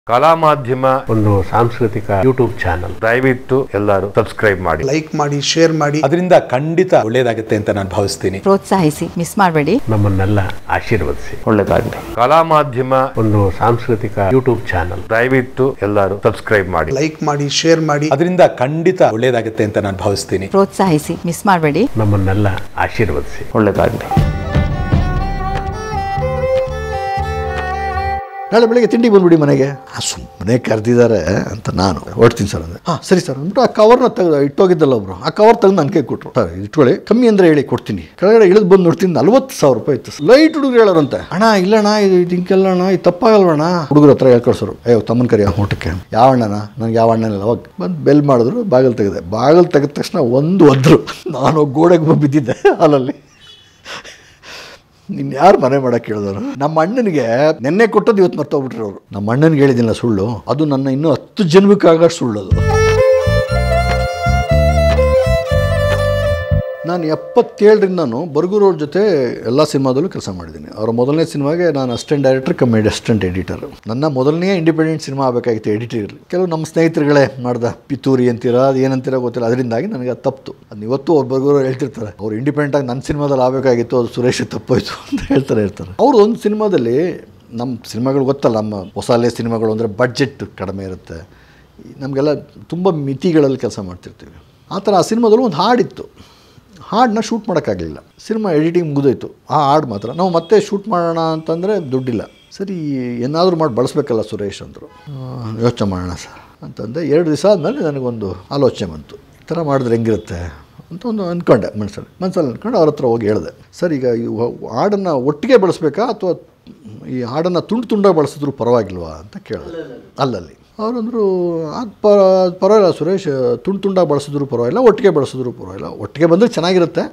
ಕಲಾ ಮಾಧ್ಯಮ ಒಂದು ಸಾಂಸ್ಕೃತಿಕ ಯೂಟ್ಯೂಬ್ ಚಾನಲ್ ದಯವಿಟ್ಟು ಎಲ್ಲರೂ ಸಬ್ಸ್ಕ್ರೈಬ್ ಮಾಡಿ ಲೈಕ್ ಮಾಡಿ ಶೇರ್ ಮಾಡಿ ಅದರಿಂದ ಖಂಡಿತ ಒಳ್ಳೇದಾಗುತ್ತೆ ಅಂತ ನಾನು ಭಾವಿಸ್ತೀನಿ ಪ್ರೋತ್ಸಾಹಿಸಿ ಮಿಸ್ ಮಾಡಬೇಡಿ ನಮ್ಮನ್ನೆಲ್ಲ ಆಶೀರ್ವದಿಸಿ ಒಳ್ಳೆದಾಗಲಿ ಕಲಾ ಮಾಧ್ಯಮ ಒಂದು ಸಾಂಸ್ಕೃತಿಕ ಯೂಟ್ಯೂಬ್ ಚಾನಲ್ ದಯವಿಟ್ಟು ಎಲ್ಲರೂ ಸಬ್ಸ್ಕ್ರೈಬ್ ಮಾಡಿ ಲೈಕ್ ಮಾಡಿ ಶೇರ್ ಮಾಡಿ ಅದರಿಂದ ಖಂಡಿತ ಒಳ್ಳೇದಾಗುತ್ತೆ ಅಂತ ನಾನು ಭಾವಿಸ್ತೀನಿ ಪ್ರೋತ್ಸಾಹಿಸಿ ಮಿಸ್ ಮಾಡಬೇಡಿ ನಮ್ಮನ್ನೆಲ್ಲ ಆಶೀರ್ವದಿಸಿ ಒಳ್ಳೆದಾಗಲಿ ನಾಳೆ ಬೆಳಿಗ್ಗೆ ತಿಂಡಿಗೆ ಬಂದ್ಬಿಡಿ ಮನೆಗೆ ಸುಮ್ಮನೆ ಕರೆದಿದ್ದಾರೆ ಅಂತ ನಾನು ಹೊಡ್ತೀನಿ ಸರ್ ಅಂದರೆ ಹಾಂ ಸರಿ ಸರ್ ಅಂದ್ಬಿಟ್ಟು ಆ ಕವರ್ನ ತೆಗೆದು ಇಟ್ಟೋಗಿದ್ದಲ್ಲ ಒಬ್ರು ಆ ಕವರ್ ತೆಗೆದು ನನ್ನ ಕೈ ಕೊಟ್ಟರು ಸರ್ ಇಟ್ಕೊಳ್ಳಿ ಕಮ್ಮಿ ಅಂದರೆ ಹೇಳಿ ಕೊಡ್ತೀನಿ ಕೆಳಗಡೆ ಇಳಿದು ಬಂದು ನೋಡ್ತೀನಿ ನಲ್ವತ್ತು ಸಾವಿರ ರೂಪಾಯಿ ಇತ್ತು ಲೈಟ್ ಹುಡುಗರು ಹೇಳೋರಂತೆ ಅಣ್ಣ ಇಲ್ಲಣ್ಣ ಇದು ಇದು ಹಿಂಗೆಲ್ಲ ಅಣ್ಣ ಇದು ತಪ್ಪಾಗಲ್ವಣ್ಣ ಹುಡುಗರ ಹತ್ರ ಹೇಳ್ಕೊಳ್ಸೋರು ಅಯ್ಯೋ ತಮ್ಮನ ಕರಿ ಊಟಕ್ಕೆ ಯಾವ ಅಣ್ಣನ ನನಗೆ ಯಾವ ಅಣ್ಣನಿಲ್ಲ ಅವಾಗ ಬಂದು ಬೆಲ್ ಮಾಡಿದ್ರು ಬಾಗಿಲು ತೆಗೆದೆ ಬಾಗಿಲು ತೆಗೆದ ತಕ್ಷಣ ಒಂದು ಒದ್ರು ನಾನು ಗೋಡೆಗೆ ಬಂದು ಬಿದ್ದಿದ್ದೆ ಹಾಲಲ್ಲಿ ನಿನ್ನ ಯಾರು ಮನೆ ಮಾಡಕ್ಕೆ ಹೇಳಿದವರು ನಮ್ಮ ಅಣ್ಣನಿಗೆ ನೆನ್ನೆ ಕೊಟ್ಟದ್ದು ಇವತ್ತು ಮರ್ತೋಗ್ಬಿಟ್ರು ಅವರು ನಮ್ಮ ಅಣ್ಣನಿಗೆ ಹೇಳಿದಿಲ್ಲ ಸುಳ್ಳು ಅದು ನನ್ನ ಇನ್ನೂ ಹತ್ತು ಜನ್ಮಕ್ಕಾಗ ಸುಳ್ಳು ಅದು ನಾನು ಎಪ್ಪತ್ತೇಳರಿಂದ ನಾನು ಬರ್ಗೂರವ್ರ ಜೊತೆ ಎಲ್ಲ ಸಿನಿಮಾದಲ್ಲೂ ಕೆಲಸ ಮಾಡಿದ್ದೀನಿ ಅವರ ಮೊದಲನೇ ಸಿನಿಮಾಗೆ ನಾನು assistant director cum assistant editor ನನ್ನ ಮೊದಲನೇ ಇಂಡಿಪೆಂಡೆಂಟ್ ಸಿನಿಮಾ ಆಗಬೇಕಾಗಿತ್ತು ಎಡಿಟರ್ ಕೆಲವು ನಮ್ಮ ಸ್ನೇಹಿತರುಗಳೇ ಮಾಡ್ದ ಪಿತೂರಿ ಅಂತೀರ ಅದು ಏನಂತೀರ ಗೊತ್ತಿಲ್ಲ ಅದರಿಂದಾಗಿ ನನಗೆ ಅದು ತಪ್ಪು ಅದನ್ನ ಇವತ್ತು ಅವ್ರು ಬರ್ಗೂರವ್ರು ಹೇಳ್ತಿರ್ತಾರೆ ಅವ್ರು ಇಂಡಿಪೆಂಡೆಂಟಾಗಿ ನನ್ನ ಸಿನಿಮಾದಲ್ಲಿ ಆಗಬೇಕಾಗಿತ್ತು ಅದು ಸುರೇಶ್ ತಪ್ಪೋಯ್ತು ಅಂತ ಹೇಳ್ತಾರೆ ಇರ್ತಾರೆ ಅವರು ಒಂದು ಸಿನಿಮಾದಲ್ಲಿ ನಮ್ಮ ಸಿನಿಮಾಗಳು ಗೊತ್ತಲ್ಲ ನಮ್ಮ ಹೊಸಾಲೆ ಸಿನಿಮಾಗಳು ಅಂದರೆ ಬಡ್ಜೆಟ್ ಕಡಿಮೆ ಇರುತ್ತೆ ನಮಗೆಲ್ಲ ತುಂಬ ಮಿತಿಗಳಲ್ಲಿ ಕೆಲಸ ಮಾಡ್ತಿರ್ತೀವಿ ಆ ಥರ ಆ ಸಿನಿಮಾದಲ್ಲಿ ಒಂದು ಹಾಡಿತ್ತು ಹಾಡನ್ನ ಶೂಟ್ ಮಾಡೋಕ್ಕಾಗಲಿಲ್ಲ ಸಿನಿಮಾ ಎಡಿಟಿಂಗ್ ಮುಗಿದೋಯ್ತು ಆ ಹಾಡು ಮಾತ್ರ ನಾವು ಮತ್ತೆ ಶೂಟ್ ಮಾಡೋಣ ಅಂತಂದರೆ ದುಡ್ಡಿಲ್ಲ ಸರಿ ಏನಾದರೂ ಮಾಡಿ ಬಳಸ್ಬೇಕಲ್ಲ ಸುರೇಶ್ ಅಂದರು ಯೋಚನೆ ಮಾಡೋಣ ಸರ್ ಅಂತಂದೆ ಎರಡು ದಿವಸ ಆದಮೇಲೆ ನನಗೊಂದು ಆಲೋಚನೆ ಬಂತು ಈ ಥರ ಮಾಡಿದ್ರೆ ಹೆಂಗಿರುತ್ತೆ ಅಂತ ಒಂದು ಅಂದ್ಕೊಂಡೆ ಮನಸ್ಸಲ್ಲಿ ಮನಸ್ಸಲ್ಲಿ ಅಂದ್ಕೊಂಡು ಅವ್ರ ಹತ್ರ ಹೋಗಿ ಹೇಳಿದೆ ಸರ್ ಈಗ ಈ ಹಾಡನ್ನು ಒಟ್ಟಿಗೆ ಬಳಸ್ಬೇಕಾ ಅಥವಾ ಈ ಹಾಡನ್ನು ತುಂಡು ತುಂಡಾಗಿ ಬಳಸಿದ್ರು ಪರವಾಗಿಲ್ವಾ ಅಂತ ಕೇಳಿದೆ ಅಲ್ಲಲ್ಲಿ ಅವರಂದರು ಅದು ಪರ ಅದ್ ಪರವಾಗಿಲ್ಲ ಸುರೇಶ್ ತುಂಡು ತುಂಡಾಗಿ ಬಳಸಿದ್ರು ಪರವಾಗಿಲ್ಲ ಒಟ್ಟಿಗೆ ಬಳಸಿದ್ರು ಪರವಾಗಿಲ್ಲ ಒಟ್ಟಿಗೆ ಬಂದರೆ ಚೆನ್ನಾಗಿರುತ್ತೆ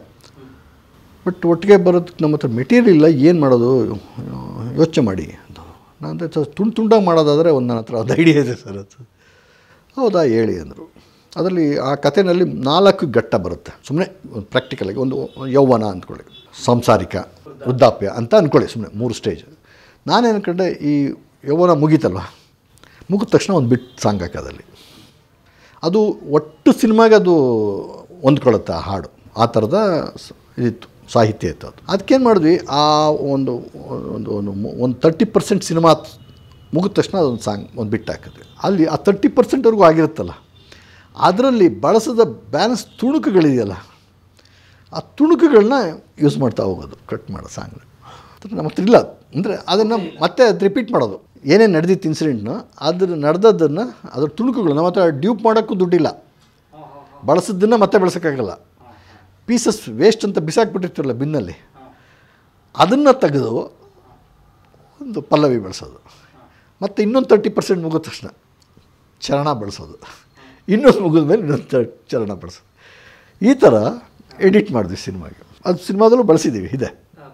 ಬಟ್ ಒಟ್ಟಿಗೆ ಬರೋದಕ್ಕೆ ನಮ್ಮ ಹತ್ರ ಮೆಟೀರಿಯಲ್ ಇಲ್ಲ ಏನು ಮಾಡೋದು ಯೋಚನೆ ಮಾಡಿ ಅಂತ ನಾನು ಅಂದರೆ ಸರ್ ತುಂಡು ತುಂಡಾಗಿ ಮಾಡೋದಾದರೆ ಒಂದು ನನ್ನ ಹತ್ರ ಒಂದು ಐಡಿಯಾ ಇದೆ ಸರ್ ಅದು ಹೌದಾ ಹೇಳಿ ಅಂದರು ಅದರಲ್ಲಿ ಆ ಕಥೆನಲ್ಲಿ ನಾಲ್ಕು ಘಟ್ಟ ಬರುತ್ತೆ ಸುಮ್ಮನೆ ಪ್ರಾಕ್ಟಿಕಲಾಗಿ ಒಂದು ಯೌವನ ಅಂದ್ಕೊಳ್ಳಿ ಸಂಸಾರಿಕ ವೃದ್ಧಾಪ್ಯ ಅಂತ ಅಂದ್ಕೊಳ್ಳಿ ಸುಮ್ಮನೆ ಮೂರು ಸ್ಟೇಜ್ ನಾನೇನು ಅನ್ಕೊಂಡೆ ಈ ಯೌವನ ಮುಗೀತಲ್ವ ಮುಗಿದ ತಕ್ಷಣ ಒಂದು ಬಿಟ್ ಸಾಂಗ್ ಹಾಕೋದಲ್ಲಿ ಅದು ಒಟ್ಟು ಸಿನಿಮಾಗೆ ಅದು ಹೊಂದ್ಕೊಳ್ಳುತ್ತೆ ಆ ಹಾಡು ಆ ಥರದ ಸ- ಇದಿತ್ತು ಸಾಹಿತ್ಯ ಇತ್ತು ಅದು ಅದಕ್ಕೇನು ಮಾಡಿದ್ವಿ ಆ ಒಂದು ಒಂದು ಒಂದು ಮು- ಒಂದು ತರ್ಟಿ ಪರ್ಸೆಂಟ್ ಸಿನಿಮಾ ಮುಗಿದ ತಕ್ಷಣ ಅದೊಂದು ಸಾಂಗ್ ಒಂದು ಬಿಟ್ಟು ಹಾಕಿದ್ವಿ ಅಲ್ಲಿ ಆ ತರ್ಟಿ ಪರ್ಸೆಂಟ್ವರೆಗೂ ಆಗಿರುತ್ತಲ್ಲ ಅದರಲ್ಲಿ ಬಳಸಿದ ಬ್ಯಾಲೆನ್ಸ್ ತುಣುಕುಗಳಿದೆಯಲ್ಲ ಆ ತುಣುಕುಗಳನ್ನ ಯೂಸ್ ಮಾಡ್ತಾ ಹೋಗೋದು ಕಟ್ ಮಾಡೋ ಸಾಂಗ್ನ ನಮ್ಮ ಹತ್ರ ಇಲ್ಲ ಅಂದರೆ ಅದನ್ನು ಮತ್ತೆ ಅದು ರಿಪೀಟ್ ಮಾಡೋದು ಏನೇನು ನಡೆದಿತ್ತು ಇನ್ಸಿಡೆಂಟ್ನು ಅದ್ರ ನಡೆದದ್ದನ್ನು ಅದ್ರ ತುಣುಕುಗಳು ನಮ್ಮ ಹತ್ರ ಡ್ಯೂಪ್ ಮಾಡೋಕ್ಕೂ ದುಡ್ಡಿಲ್ಲ ಬಳಸಿದ್ದನ್ನು ಮತ್ತೆ ಬಳಸೋಕ್ಕಾಗಲ್ಲ ಪೀಸಸ್ ವೇಸ್ಟ್ ಅಂತ ಬಿಸಾಕ್ಬಿಟ್ಟಿರ್ತಿರಲ್ಲ ಬಿನ್ನಲ್ಲಿ ಅದನ್ನು ತೆಗೆದು ಒಂದು ಪಲ್ಲವಿ ಬಳಸೋದು ಮತ್ತು ಇನ್ನೊಂದು ತರ್ಟಿ ಪರ್ಸೆಂಟ್ ಮುಗಿದ ತಕ್ಷಣ ಚರಣ ಬಳಸೋದು ಇನ್ನೊಂದು ಮುಗಿದ ಮೇಲೆ ಇನ್ನೊಂದು ತ- ಚರಣ ಬಳಸೋದು ಈ ಥರ ಎಡಿಟ್ ಮಾಡಿದ್ವಿ ಸಿನಿಮಾಗೆ ಅದು ಸಿನಿಮಾದಲ್ಲೂ ಬಳಸಿದ್ದೀವಿ ಇದೆ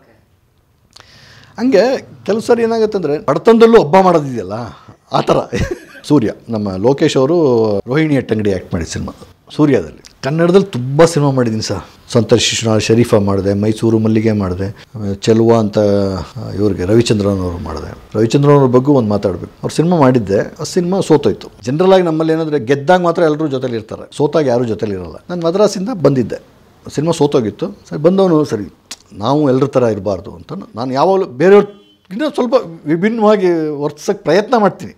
ಹಂಗೆ ಕೆಲವು ಸರಿ ಏನಾಗುತ್ತೆ ಅಂದರೆ ಬಡತನದಲ್ಲೂ ಹಬ್ಬ ಮಾಡೋದಿದೆಯಲ್ಲ ಆ ಥರ ಸೂರ್ಯ ನಮ್ಮ ಲೋಕೇಶ್ ಅವರು ರೋಹಿಣಿ ಅಟ್ಟಂಗಡಿ ಆ್ಯಕ್ಟ್ ಮಾಡಿದ ಸಿನಿಮಾ ಸೂರ್ಯದಲ್ಲಿ ಕನ್ನಡದಲ್ಲಿ ತುಂಬ ಸಿನಿಮಾ ಮಾಡಿದ್ದೀನಿ ಸರ್ ಸಂತೋಷ್ ಶಿಶುನಾಳ್ ಶರೀಫ ಮಾಡಿದೆ ಮೈಸೂರು ಮಲ್ಲಿಗೆ ಮಾಡಿದೆ ಆಮೇಲೆ ಚೆಲುವ ಅಂತ ಇವ್ರಿಗೆ ರವಿಚಂದ್ರನ್ ಅವರು ಮಾಡಿದೆ ರವಿಚಂದ್ರನ್ ಅವ್ರ ಬಗ್ಗೆ ಒಂದು ಮಾತಾಡಬೇಕು ಅವ್ರು ಸಿನಿಮಾ ಮಾಡಿದ್ದೆ ಆ ಸಿನಿಮಾ ಸೋತೋಯ್ತು ಜನರಲ್ ಆಗಿ ನಮ್ಮಲ್ಲಿ ಏನಂದರೆ ಗೆದ್ದಾಗ ಮಾತ್ರ ಎಲ್ಲರೂ ಜೊತೆಲಿ ಇರ್ತಾರೆ ಸೋತಾಗ ಯಾರೂ ಜೊತೆಲಿ ಇರಲ್ಲ ನಾನು ಮದ್ರಾಸಿಂದ ಬಂದಿದ್ದೆ ಸಿನಿಮಾ ಸೋತೋಗಿತ್ತು ಸರಿ ಬಂದವನು ಸರಿ ನಾವು ಎಲ್ಲರ ಥರ ಇರಬಾರ್ದು ಅಂತ ನಾನು ಯಾವಾಗಲೂ ಬೇರೆಯವ್ರಿಗಿಂತ ಸ್ವಲ್ಪ ವಿಭಿನ್ನವಾಗಿ ವರ್ತಿಸೋಕ್ಕೆ ಪ್ರಯತ್ನ ಮಾಡ್ತೀನಿ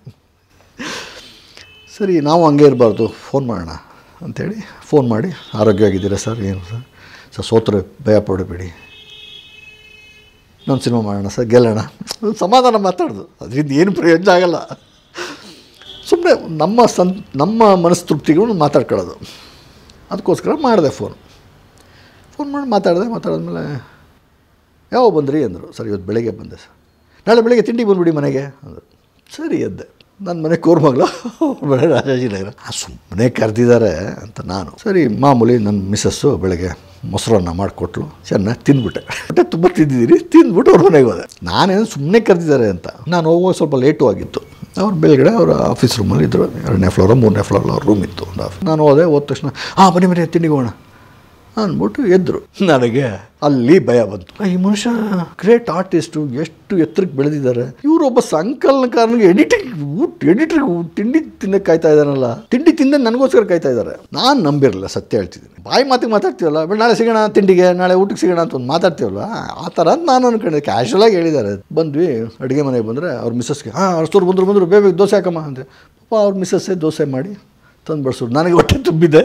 ಸರಿ ನಾವು ಹಂಗೆ ಇರಬಾರ್ದು ಫೋನ್ ಮಾಡೋಣ ಅಂಥೇಳಿ ಫೋನ್ ಮಾಡಿ ಆರೋಗ್ಯವಾಗಿದ್ದೀರಾ ಸರ್ ಏನು ಸರ್ ಸರ್ ಸೋತ್ರೆ ಭಯ ಪಡಬೇಡಿ ಇನ್ನೊಂದು ಸಿನಿಮಾ ಮಾಡೋಣ ಸರ್ ಗೆಲ್ಲೋಣ ಸಮಾಧಾನ ಮಾತಾಡೋದು ಅದರಿಂದ ಏನು ಪ್ರಯೋಜನ ಆಗಲ್ಲ ಸುಮ್ಮನೆ ನಮ್ಮ ಸಂ ನಮ್ಮ ಮನಸ್ತೃಪ್ತಿಗಳು ಮಾತಾಡ್ಕೊಳ್ಳೋದು ಅದಕ್ಕೋಸ್ಕರ ಮಾಡಿದೆ ಫೋನ್ ಫೋನ್ ಮಾಡಿ ಮಾತಾಡಿದೆ ಮಾತಾಡಿದ್ಮೇಲೆ ಯಾವಾಗ ಬಂದ್ರಿ ಅಂದರು ಸರ್ ಇವತ್ತು ಬೆಳಗ್ಗೆ ಬಂದೆ ಸರ್ ನಾಳೆ ಬೆಳಗ್ಗೆ ತಿಂಡಿಗೆ ಬಂದ್ಬಿಡಿ ಮನೆಗೆ ಅಂದರು ಸರಿ ಎದ್ದೆ ನನ್ನ ಮನೆ ಕೋರ್ಮಗ್ಳು ಬೆಳೆ ರಾಜಾಜಿನಗರ ಸುಮ್ಮನೆ ಕರೆದಿದ್ದಾರೆ ಅಂತ ನಾನು ಸರಿ ಮಾಮೂಲಿ ನನ್ನ ಮಿಸ್ಸಸ್ಸು ಬೆಳಗ್ಗೆ ಮೊಸರನ್ನ ಮಾಡಿಕೊಟ್ಲು ಚೆನ್ನಾಗಿ ತಿಂದ್ಬಿಟ್ಟೆ ಹೊಟ್ಟೆ ತುಂಬ ತಿಂದಿದ್ದೀನಿ ತಿಂದ್ಬಿಟ್ಟು ಅವ್ರ ಮನೆಗೆ ಹೋದೆ ನಾನೇನು ಸುಮ್ಮನೆ ಕರೆದಿದ್ದಾರೆ ಅಂತ ನಾನು ಹೋಗುವಾಗ ಸ್ವಲ್ಪ ಲೇಟು ಆಗಿತ್ತು ಅವ್ರು ಬೆಳಗಡೆ ಅವರ ಆಫೀಸ್ ರೂಮಲ್ಲಿ ಇದ್ದರು ಎರಡನೇ ಫ್ಲೋರು ಮೂರನೇ ಫ್ಲೋರ್ ಅವ್ರ ರೂಮ್ ಇತ್ತು ಒಂದು ಆಫೀಸ್ ನಾನು ಹೋದೆ ಹೋದ ತಕ್ಷಣ ಹಾಂ ಬನ್ನಿ ಬನ್ನಿ ತಿಂಡಿಗೆ ಹೋಗೋಣ ಅಂದ್ಬಿಟ್ಟು ಎದ್ರು ನನಗೆ ಅಲ್ಲಿ ಭಯ ಬಂತು ಈ ಮನುಷ್ಯ ಗ್ರೇಟ್ ಆರ್ಟಿಸ್ಟು ಎಷ್ಟು ಎತ್ತರಕ್ಕೆ ಬೆಳೆದಿದ್ದಾರೆ ಇವರು ಒಬ್ಬ ಸಂಕಲನಕಾರನಿಗೆ ಎಡಿಟಿಂಗ್ ಊಟ ಎಡಿಟ್ರಿಗೆ ತಿಂಡಿ ತಿನ್ನಕ್ಕೆ ಕಾಯ್ತಾ ಇದ್ದಾನಲ್ಲ ತಿಂಡಿ ತಿಂದ ನನಗೋಸ್ಕರ ಕಾಯ್ತಾ ಇದ್ದಾರೆ ನಾನು ನಂಬಿರಲಿಲ್ಲ ಸತ್ಯ ಹೇಳ್ತಿದ್ದೀನಿ ಬಾಯಿ ಮಾತಿಗೆ ಮಾತಾಡ್ತೀವಲ್ಲ ಬಟ್ ನಾಳೆ ಸಿಗೋಣ ತಿಂಡಿಗೆ ನಾಳೆ ಊಟಕ್ಕೆ ಸಿಗೋಣ ಅಂತ ಒಂದು ಮಾತಾಡ್ತೀವಲ್ಲ ಆ ಥರ ಅಂತ ನಾನು ಅನ್ಕೊಂಡೆ ಕ್ಯಾಶುವಲಾಗಿ ಹೇಳಿದ್ದಾರೆ ಬಂದ್ವಿ ಅಡುಗೆ ಮನೆಗೆ ಬಂದರೆ ಅವ್ರ ಮಿಸ್ಸಸ್ಗೆ ಹಾಂ ಅಷ್ಟೋರು ಬಂದರು ಬಂದರು ಬೇಗ ಬೇಗ ದೋಸೆ ಹಾಕಮ್ಮ ಅಂತೆ ಪಾಪ ಅವ್ರ ಮಿಸ್ಸಸ್ಸೇ ದೋಸೆ ಮಾಡಿ ತಂದು ಬಡಿಸೋರು ನನಗೆ ಹೊಟ್ಟೆ ತುಂಬಿದೆ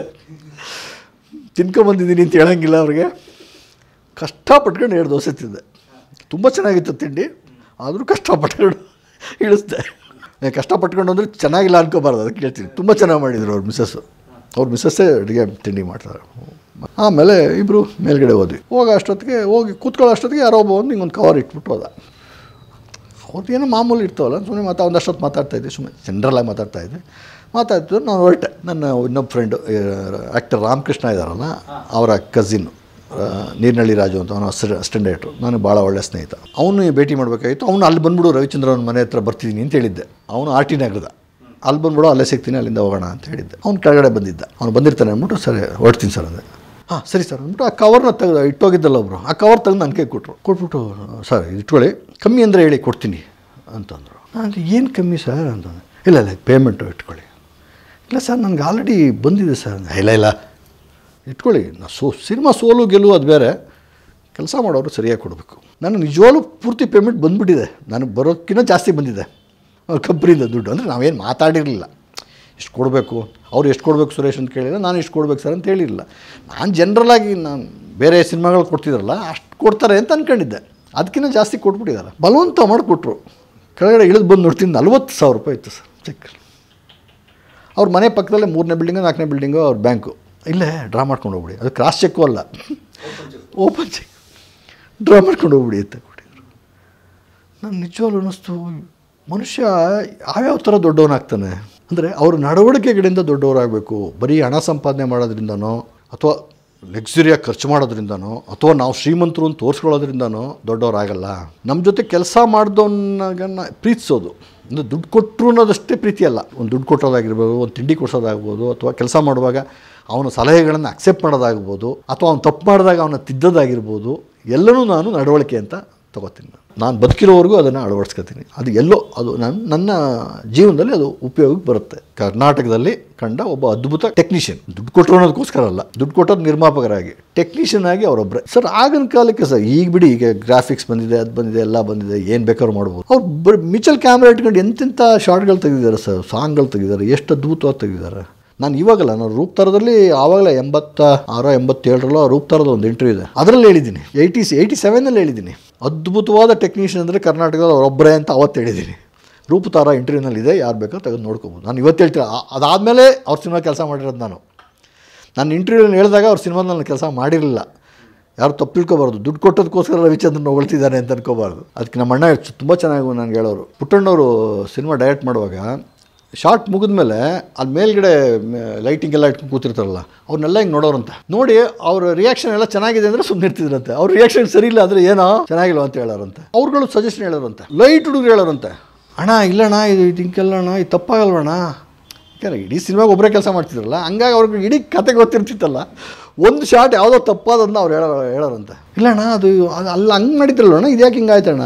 ತಿನ್ಕೊಂಬಂದಿದ್ದೀನಿ ಅಂತ ಹೇಳಂಗಿಲ್ಲ ಅವ್ರಿಗೆ ಕಷ್ಟಪಟ್ಕೊಂಡು ಎರಡು ದೋಸೆ ತಿಂದೆ ತುಂಬ ಚೆನ್ನಾಗಿತ್ತು ತಿಂಡಿ ಆದರೂ ಕಷ್ಟಪಟ್ಕೊಂಡು ಇಳಿಸ್ದೆ ಏ, ಕಷ್ಟಪಟ್ಕೊಂಡು ಅಂದರೆ ಚೆನ್ನಾಗಿಲ್ಲ ಅನ್ಕೋಬಾರ್ದು ಅದಕ್ಕೆ ಹೇಳ್ತೀನಿ ತುಂಬ ಚೆನ್ನಾಗಿ ಮಾಡಿದರು ಅವ್ರ ಮಿಸ್ಸಸ್ಸು ಅವ್ರ ಮಿಸ್ಸಸ್ಸೇ ಅಡುಗೆ ತಿಂಡಿ ಮಾಡ್ತಾರೆ ಆಮೇಲೆ ಇಬ್ಬರು ಮೇಲ್ಗಡೆ ಹೋದ್ವಿ ಹೋಗೋ ಅಷ್ಟೊತ್ತಿಗೆ ಹೋಗಿ ಕೂತ್ಕೊಳ್ಳೋ ಅಷ್ಟೊತ್ತಿಗೆ ಯಾರೋ ಒಬ್ಬ ಒಂದು ಹಿಂಗೊಂದು ಕವರ್ ಇಟ್ಬಿಟ್ಟು ಹೋದ ಅವ್ರದ್ದು ಏನೋ ಮಾಮೂಲಿ ಇರ್ತಾವಲ್ಲ ಸುಮ್ಮನೆ ಮಾತಾ ಒಂದಷ್ಟೊತ್ತು ಮಾತಾಡ್ತಾ ಇದ್ದೆ ಸುಮ್ಮನೆ ಜನರಲಾಗಿ ಮಾತಾಡ್ತಾ ಇದ್ದೆ ಮಾತಾಡ್ತು ನಾನು ಹೊರಟೆ ನನ್ನ ಇನ್ನೊಬ್ಬ ಫ್ರೆಂಡು ಆ್ಯಕ್ಟರ್ ರಾಮಕೃಷ್ಣ ಇದ್ದಾರಲ್ಲ ಅವರ ಕಸಿನ್ನು ನೀರ್ನಳ್ಳಿ ರಾಜು ಅಂತ ಅವನು ಅಸಿಸ್ಟೆಂಟ್ ಡೈರೆಕ್ಟ್ರು ನನಗೆ ಭಾಳ ಒಳ್ಳೆ ಸ್ನೇಹಿತ ಅವನು ಭೇಟಿ ಮಾಡಬೇಕಾಗಿತ್ತು ಅವನು ಅಲ್ಲಿ ಬಂದ್ಬಿಡು ರವಿಚಂದ್ರನ ಮನೆ ಹತ್ರ ಬರ್ತಿದ್ದೀನಿ ಅಂತ ಹೇಳಿದ್ದೆ ಅವನು ಆರ್ ಟಿ ನಗರದ ಅಲ್ಲಿ ಬಂದ್ಬಿಡು ಅಲ್ಲೇ ಸಿಗ್ತೀನಿ ಅಲ್ಲಿಂದ ಹೋಗೋಣ ಅಂತ ಹೇಳಿದ್ದೆ ಅವ್ನು ಕೆಳಗಡೆ ಬಂದಿದ್ದ ಅವ್ನು ಬಂದಿರ್ತಾನೆ ಅಂದ್ಬಿಟ್ಟು ಸರಿ ಹೊರಡ್ತೀನಿ ಸರ್ ಅಂದೆ ಹಾಂ ಸರಿ ಸರ್ ಅಂದ್ಬಿಟ್ಟು ಆ ಕವರ್ನ ತೆಗೆದು ಇಟ್ಟೋಗಿದ್ದಲ್ಲ ಒಬ್ಬರು ಆ ಕವರ್ ತೆಗೆದು ನನ್ನ ಕೈ ಕೊಟ್ಟರು ಕೊಟ್ಬಿಟ್ಟು ಸರ್ ಇಟ್ಕೊಳ್ಳಿ ಕಮ್ಮಿ ಅಂದರೆ ಹೇಳಿ ಕೊಡ್ತೀನಿ ಅಂತಂದರು ನಾನು ಏನು ಕಮ್ಮಿ ಸರ್ ಅಂತಂದೆ ಇಲ್ಲ ಇಲ್ಲ ಪೇಮೆಂಟು ಇಟ್ಕೊಳ್ಳಿ ಇಲ್ಲ ಸರ್ ನನಗೆ ಆಲ್ರೆಡಿ ಬಂದಿದೆ ಸರ್ ಅಂದೆ. ಇಲ್ಲ ಇಲ್ಲ ಇಟ್ಕೊಳ್ಳಿ ನಾ ಸೋ ಸಿನಿಮಾ ಸೋಲು ಗೆಲುವು ಅದು ಬೇರೆ ಕೆಲಸ ಮಾಡೋರು ಸರಿಯಾಗಿ ಕೊಡಬೇಕು ನಾನು ನಿಜವಾಗ್ಲೂ ಪೂರ್ತಿ ಪೇಮೆಂಟ್ ಬಂದುಬಿಟ್ಟಿದೆ ನನಗೆ ಬರೋಕ್ಕಿಂತ ಜಾಸ್ತಿ ಬಂದಿದೆ ಅವ್ರ ಕಂಪ್ನಿಯಿಂದ ದುಡ್ಡು ಅಂದರೆ ನಾವೇನು ಮಾತಾಡಿರಲಿಲ್ಲ ಇಷ್ಟು ಕೊಡಬೇಕು ಅವ್ರು ಎಷ್ಟು ಕೊಡಬೇಕು ಸುರೇಶ್ ಅಂತ ಕೇಳಿದ್ರೆ ನಾನು ಇಷ್ಟು ಕೊಡ್ಬೇಕು ಸರ್ ಅಂತ ಹೇಳಿರಲಿಲ್ಲ ನಾನು ಜನ್ರಲಾಗಿ ನಾನು ಬೇರೆ ಸಿನಿಮಾಗಳು ಕೊಡ್ತಿದ್ರಲ್ಲ ಅಷ್ಟು ಕೊಡ್ತಾರೆ ಅಂತ ಅಂದ್ಕೊಂಡಿದ್ದೆ ಅದಕ್ಕಿಂತ ಜಾಸ್ತಿ ಕೊಟ್ಬಿಟ್ಟಿದ್ದಾರೆ ಬಲವಂತ ಮಾಡಿಕೊಟ್ರು ಕೆಳಗಡೆ ಇಳಿದು ಬಂದು ನೋಡ್ತೀನಿ ನಲ್ವತ್ತು ಸಾವಿರ ರೂಪಾಯಿ ಇತ್ತು ಸರ್ ಚೆಕ್ ಅವ್ರ ಮನೆ ಪಕ್ಕದಲ್ಲೇ ಮೂರನೇ ಬಿಲ್ಡಿಂಗು ನಾಲ್ಕನೇ ಬಿಲ್ಡಿಂಗು ಅವ್ರ ಬ್ಯಾಂಕು ಇಲ್ಲೇ ಡ್ರಾ ಮಾಡ್ಕೊಂಡು ಹೋಗ್ಬಿಡಿ ಅದು ಕ್ರಾಸ್ ಚೆಕ್ಕು ಅಲ್ಲ ಓಪನ್ ಚೆಕ್ ಡ್ರಾ ಮಾಡ್ಕೊಂಡು ಹೋಗ್ಬಿಡಿ ಅಂತ ಕೊಟ್ಟಿದ್ರು ನಾನು ನಿಜವಾಗ್ಲೂ ಅನ್ನಿಸ್ತು ಮನುಷ್ಯ ಯಾವ್ಯಾವ ಥರ ದೊಡ್ಡವನಾಗ್ತಾನೆ ಅಂದರೆ ಅವ್ರ ನಡವಳಿಕೆಗಳಿಂದ ದೊಡ್ಡವರಾಗಬೇಕು ಬರೀ ಹಣ ಸಂಪಾದನೆ ಮಾಡೋದ್ರಿಂದನೋ ಅಥವಾ ಲಕ್ಸುರಿಯಾಗಿ ಖರ್ಚು ಮಾಡೋದ್ರಿಂದನೋ ಅಥವಾ ನಾವು ಶ್ರೀಮಂತರು ಅಂತ ತೋರಿಸ್ಕೊಳ್ಳೋದ್ರಿಂದನೋ ದೊಡ್ಡವರಾಗಲ್ಲ ನಮ್ಮ ಜೊತೆ ಕೆಲಸ ಮಾಡಿದವನ್ನ ಪ್ರೀತಿಸೋದು ಅಂದರೆ ದುಡ್ಡು ಕೊಟ್ಟರು ಅನ್ನೋದಷ್ಟೇ ಪ್ರೀತಿ ಅಲ್ಲ ಒಂದು ದುಡ್ಡು ಕೊಟ್ಟೋದಾಗಿರ್ಬೋದು ಒಂದು ತಿಂಡಿ ಕೊಡ್ಸೋದಾಗ್ಬೋದು ಅಥವಾ ಕೆಲಸ ಮಾಡುವಾಗ ಅವನ ಸಲಹೆಗಳನ್ನು ಅಕ್ಸೆಪ್ಟ್ ಮಾಡೋದಾಗ್ಬೋದು ಅಥವಾ ಅವ್ನು ತಪ್ಪು ಮಾಡಿದಾಗ ಅವನ ತಿದ್ದೋದಾಗಿರ್ಬೋದು ಎಲ್ಲನೂ ನಾನು ನಡವಳಿಕೆ ಅಂತ ತಗೋತೀನಿ ನಾನು. ನಾನು ಬದುಕಿರೋವರೆಗೂ ಅದನ್ನು ಅಳವಡಿಸ್ಕೊತೀನಿ ಅದು ಎಲ್ಲೋ ಅದು ನನ್ನ ನನ್ನ ಜೀವನದಲ್ಲಿ ಅದು ಉಪಯೋಗಕ್ಕೆ ಬರುತ್ತೆ ಕರ್ನಾಟಕದಲ್ಲಿ ಕಂಡ ಒಬ್ಬ ಅದ್ಭುತ ಟೆಕ್ನಿಷಿಯನ್ ದುಡ್ಡು ಕೊಟ್ಟರು ಅನ್ನೋದಕ್ಕೋಸ್ಕರ ಅಲ್ಲ ದುಡ್ಡು ಕೊಟ್ಟೋದು ನಿರ್ಮಾಪಕರಾಗಿ ಟೆಕ್ನಿಷಿಯನ್ ಆಗಿ ಅವರೊಬ್ಬರೇ ಸರ್ ಆಗಿನ ಕಾಲಕ್ಕೆ ಸರ್ ಈಗ ಬಿಡಿ ಈಗ ಗ್ರಾಫಿಕ್ಸ್ ಬಂದಿದೆ ಅದು ಬಂದಿದೆ ಎಲ್ಲ ಬಂದಿದೆ ಏನು ಬೇಕಾದ್ರೂ ಮಾಡ್ಬೋದು ಅವ್ರು ಬರ್ ಮಿಚಲ್ ಕ್ಯಾಮ್ರಾ ಇಟ್ಕೊಂಡು ಎಂತೆಂಥ ಶಾರ್ಟ್ಗಳು ತೆಗೆದಿದ್ದಾರೆ ಸರ್ ಸಾಂಗ್ಗಳು ತೆಗೆದಿದ್ದಾರೆ ಎಷ್ಟು ಅದ್ಭುತವಾಗಿ ತೆಗೆದಿದ್ದಾರೆ ನಾನು ಇವಾಗಲ್ಲ ನಾನು ರೂಪ್ತಾರದಲ್ಲಿ ಆವಾಗಲೇ ಎಂಬತ್ತ ಆರೋ ಎಂಬತ್ತೇಳರಲ್ಲೋ ರೂಪ್ತಾರದ ಒಂದು ಇಂಟರ್ವ್ಯೂ ಇದೆ ಅದರಲ್ಲಿ ಹೇಳಿದ್ದೀನಿ ಏಯ್ಟಿ ಏಯ್ಟಿ ಸೆವೆನಲ್ಲಿ ಹೇಳಿದ್ದೀನಿ ಅದ್ಭುತವಾದ ಟೆಕ್ನಿಷಿಯನ್ ಅಂದರೆ ಕರ್ನಾಟಕದ ಅವರೊಬ್ಬರೇ ಅಂತ ಅವತ್ತು ಹೇಳಿದ್ದೀನಿ ರೂಪತಾರ ಇಂಟರ್ವ್ಯೂನಲ್ಲಿದೆ ಯಾರು ಬೇಕಾದ್ರೂ ತೆಗೆದು ನೋಡ್ಕೋಬೋದು ನಾನು ಇವತ್ತು ಹೇಳ್ತೀನಿ ಆ- ಅದಾದಮೇಲೆ ಅವ್ರ ಸಿನಿಮಾ ಕೆಲಸ ಮಾಡಿರೋದು ನಾನು ನಾನು ಇಂಟರ್ವ್ಯೂನಲ್ಲಿ ಹೇಳಿದಾಗ ಅವ್ರ ಸಿನಿಮಾದಲ್ಲಿ ನಾನು ಕೆಲಸ ಮಾಡಿರಲಿಲ್ಲ ಯಾರು ತಪ್ಪು ತಿಳ್ಕೊಬಾರ್ದು ದುಡ್ಡು ಕೊಟ್ಟೋದಕ್ಕೋಸ್ಕರ ರವಿಚಂದ್ರನ್ ಹೊಗಳ್ತಿದ್ದಾನೆ ಅಂತ ಅನ್ಕೋಬಾರ್ದು ಅದಕ್ಕೆ ನಮ್ಮ ಅಣ್ಣ ತುಂಬ ಚೆನ್ನಾಗಿ ನನಗೆ ಹೇಳೋರು ಪುಟ್ಟಣ್ಣವರು ಸಿನಿಮಾ ಡೈರೆಕ್ಟ್ ಮಾಡುವಾಗ ಶಾರ್ಟ್ ಮುಗಿದ್ಮೇಲೆ ಅಲ್ಲಿ ಮೇಲ್ಗಡೆ ಲೈಟಿಂಗ್ ಎಲ್ಲ ಇಟ್ಕೊಂಡು ಕೂತಿರ್ತಾರಲ್ಲ ಅವ್ರನ್ನೆಲ್ಲ ಹಿಂಗೆ ನೋಡೋರಂತೆ ನೋಡಿ ಅವ್ರ ರಿಯಾಕ್ಷನ್ ಎಲ್ಲ ಚೆನ್ನಾಗಿದೆ ಅಂದರೆ ಸುಮ್ಮನೆ ಇರ್ತಿದ್ರಂತೆ ಅವ್ರ ರಿಯಾಕ್ಷನ್ ಸರಿ ಇಲ್ಲ ಅಂದರೆ ಏನೋ ಚೆನ್ನಾಗಿಲ್ಲ ಅಂತ ಹೇಳೋರಂತೆ ಅವ್ರುಗಳು ಸಜೆಷನ್ ಹೇಳೋರಂತೆ ಲೈಟ್ ಹುಡುಗರು ಹೇಳೋರಂತೆ ಅಣ್ಣ ಇಲ್ಲಣ್ಣ ಇದು ಇದು ಹಿಂಗೆಲ್ಲಣ್ಣ ಇದು ತಪ್ಪಾಗಲ್ವಣ್ಣ ಯಾಕಂದ್ರೆ ಇಡೀ ಸಿನಿಮಾಗೆ ಒಬ್ಬರೇ ಕೆಲಸ ಮಾಡ್ತಿದ್ರಲ್ಲ ಹಂಗಾಗಿ ಅವ್ರಿಗೆ ಇಡೀ ಕತೆ ಗೊತ್ತಿರ್ತಿತ್ತಲ್ಲ ಒಂದು ಶಾಟ್ ಯಾವುದೋ ತಪ್ಪಾದನ್ನ ಅವ್ರು ಹೇಳೋ ಹೇಳೋರಂತೆ ಇಲ್ಲಣ್ಣ ಅದು ಅದು ಅಲ್ಲ ಹಂಗೆ ಮಾಡಿದ್ರಲ್ಲಣ್ಣ ಇದು ಯಾಕೆ ಹಿಂಗಾಯ್ತಣ್ಣ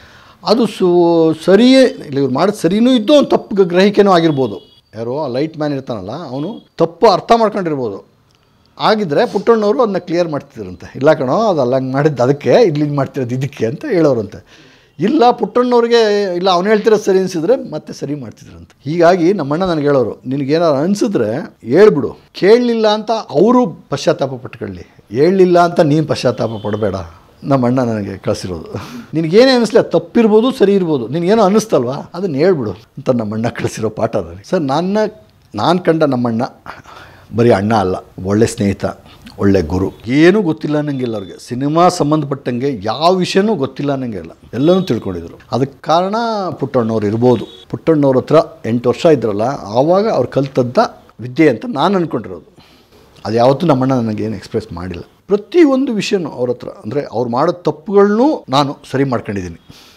ಅದು ಸು ಸರಿಯೇ ಇಲ್ಲ ಇವ್ರು ಮಾಡೋದು ಸರಿನೂ ಇದ್ದು ಒಂದು ತಪ್ಪು ಗ್ರಹಿಕೆನೂ ಆಗಿರ್ಬೋದು ಯಾರೋ ಆ ಲೈಟ್ ಮ್ಯಾನ್ ಇರ್ತಾನಲ್ಲ ಅವನು ತಪ್ಪು ಅರ್ಥ ಮಾಡ್ಕೊಂಡಿರ್ಬೋದು ಆಗಿದ್ದರೆ ಪುಟ್ಟಣ್ಣವರು ಅದನ್ನ ಕ್ಲಿಯರ್ ಮಾಡ್ತಿದ್ರಂತೆ ಇಲ್ಲ ಕಣೋ ಅದು ಅಲ್ಲ ಹಂಗೆ ಮಾಡಿದ್ದು ಅದಕ್ಕೆ ಇಲ್ಲಿ ಹಿಂಗೆ ಮಾಡ್ತಿರೋದು ಇದಕ್ಕೆ ಅಂತ ಹೇಳೋರಂತೆ ಇಲ್ಲ ಪುಟ್ಟಣ್ಣವ್ರಿಗೆ ಇಲ್ಲ ಅವ್ನು ಹೇಳ್ತಿರೋದು ಸರಿ ಅನಿಸಿದ್ರೆ ಮತ್ತೆ ಸರಿ ಮಾಡ್ತಿದ್ರಂತೆ ಹೀಗಾಗಿ ನಮ್ಮಣ್ಣ ನನಗೆ ಹೇಳೋರು ನಿನಗೇನಾರು ಅನಿಸಿದ್ರೆ ಹೇಳ್ಬಿಡು ಕೇಳಲಿಲ್ಲ ಅಂತ ಅವರು ಪಶ್ಚಾತ್ತಾಪ ಪಟ್ಕೊಳ್ಳಿ ಹೇಳಲಿಲ್ಲ ಅಂತ ನೀನು ಪಶ್ಚಾತ್ತಾಪ ಪಡಬೇಡ ನಮ್ಮ ಅಣ್ಣ ನನಗೆ ಕಳಿಸಿರೋದು ನಿನಗೇನೇ ಅನ್ನಿಸ್ಲಿ ಅದು ತಪ್ಪಿರ್ಬೋದು ಸರಿ ಇರ್ಬೋದು ನಿನಗೇನೋ ಅನ್ನಿಸ್ತಲ್ವಾ ಅದನ್ನು ಹೇಳ್ಬಿಡು ಅಂತ ನಮ್ಮ ಅಣ್ಣ ಕಳಿಸಿರೋ ಪಾಠ ನನಗೆ ಸರ್ ನನ್ನ ನಾನು ಕಂಡ ನಮ್ಮಣ್ಣ ಬರೀ ಅಣ್ಣ ಅಲ್ಲ ಒಳ್ಳೆ ಸ್ನೇಹಿತ ಒಳ್ಳೆ ಗುರು ಏನೂ ಗೊತ್ತಿಲ್ಲ ಅನ್ನಂಗಿಲ್ಲ ಅವ್ರಿಗೆ ಸಿನಿಮಾ ಸಂಬಂಧಪಟ್ಟಂಗೆ ಯಾವ ವಿಷಯನೂ ಗೊತ್ತಿಲ್ಲ ಅನ್ನಂಗೆ ಇಲ್ಲ ಎಲ್ಲನೂ ತಿಳ್ಕೊಂಡಿದ್ರು ಅದಕ್ಕೆ ಕಾರಣ ಪುಟ್ಟಣ್ಣವ್ರು ಇರ್ಬೋದು ಪುಟ್ಟಣ್ಣವ್ರ ಹತ್ರ ಎಂಟು ವರ್ಷ ಇದ್ರಲ್ಲ ಆವಾಗ ಅವ್ರು ಕಲ್ತದ್ದ ವಿದ್ಯೆ ಅಂತ ನಾನು ಅಂದ್ಕೊಂಡಿರೋದು ಅದು ಯಾವತ್ತೂ ನಮ್ಮಣ್ಣ ನನಗೇನು ಎಕ್ಸ್ಪ್ರೆಸ್ ಮಾಡಿಲ್ಲ ಪ್ರತಿಯೊಂದು ವಿಷಯನೂ ಅವ್ರ ಹತ್ರ ಅಂದರೆ ಅವ್ರು ಮಾಡೋ ತಪ್ಪುಗಳನ್ನೂ ನಾನು ಸರಿ ಮಾಡ್ಕೊಂಡಿದ್ದೀನಿ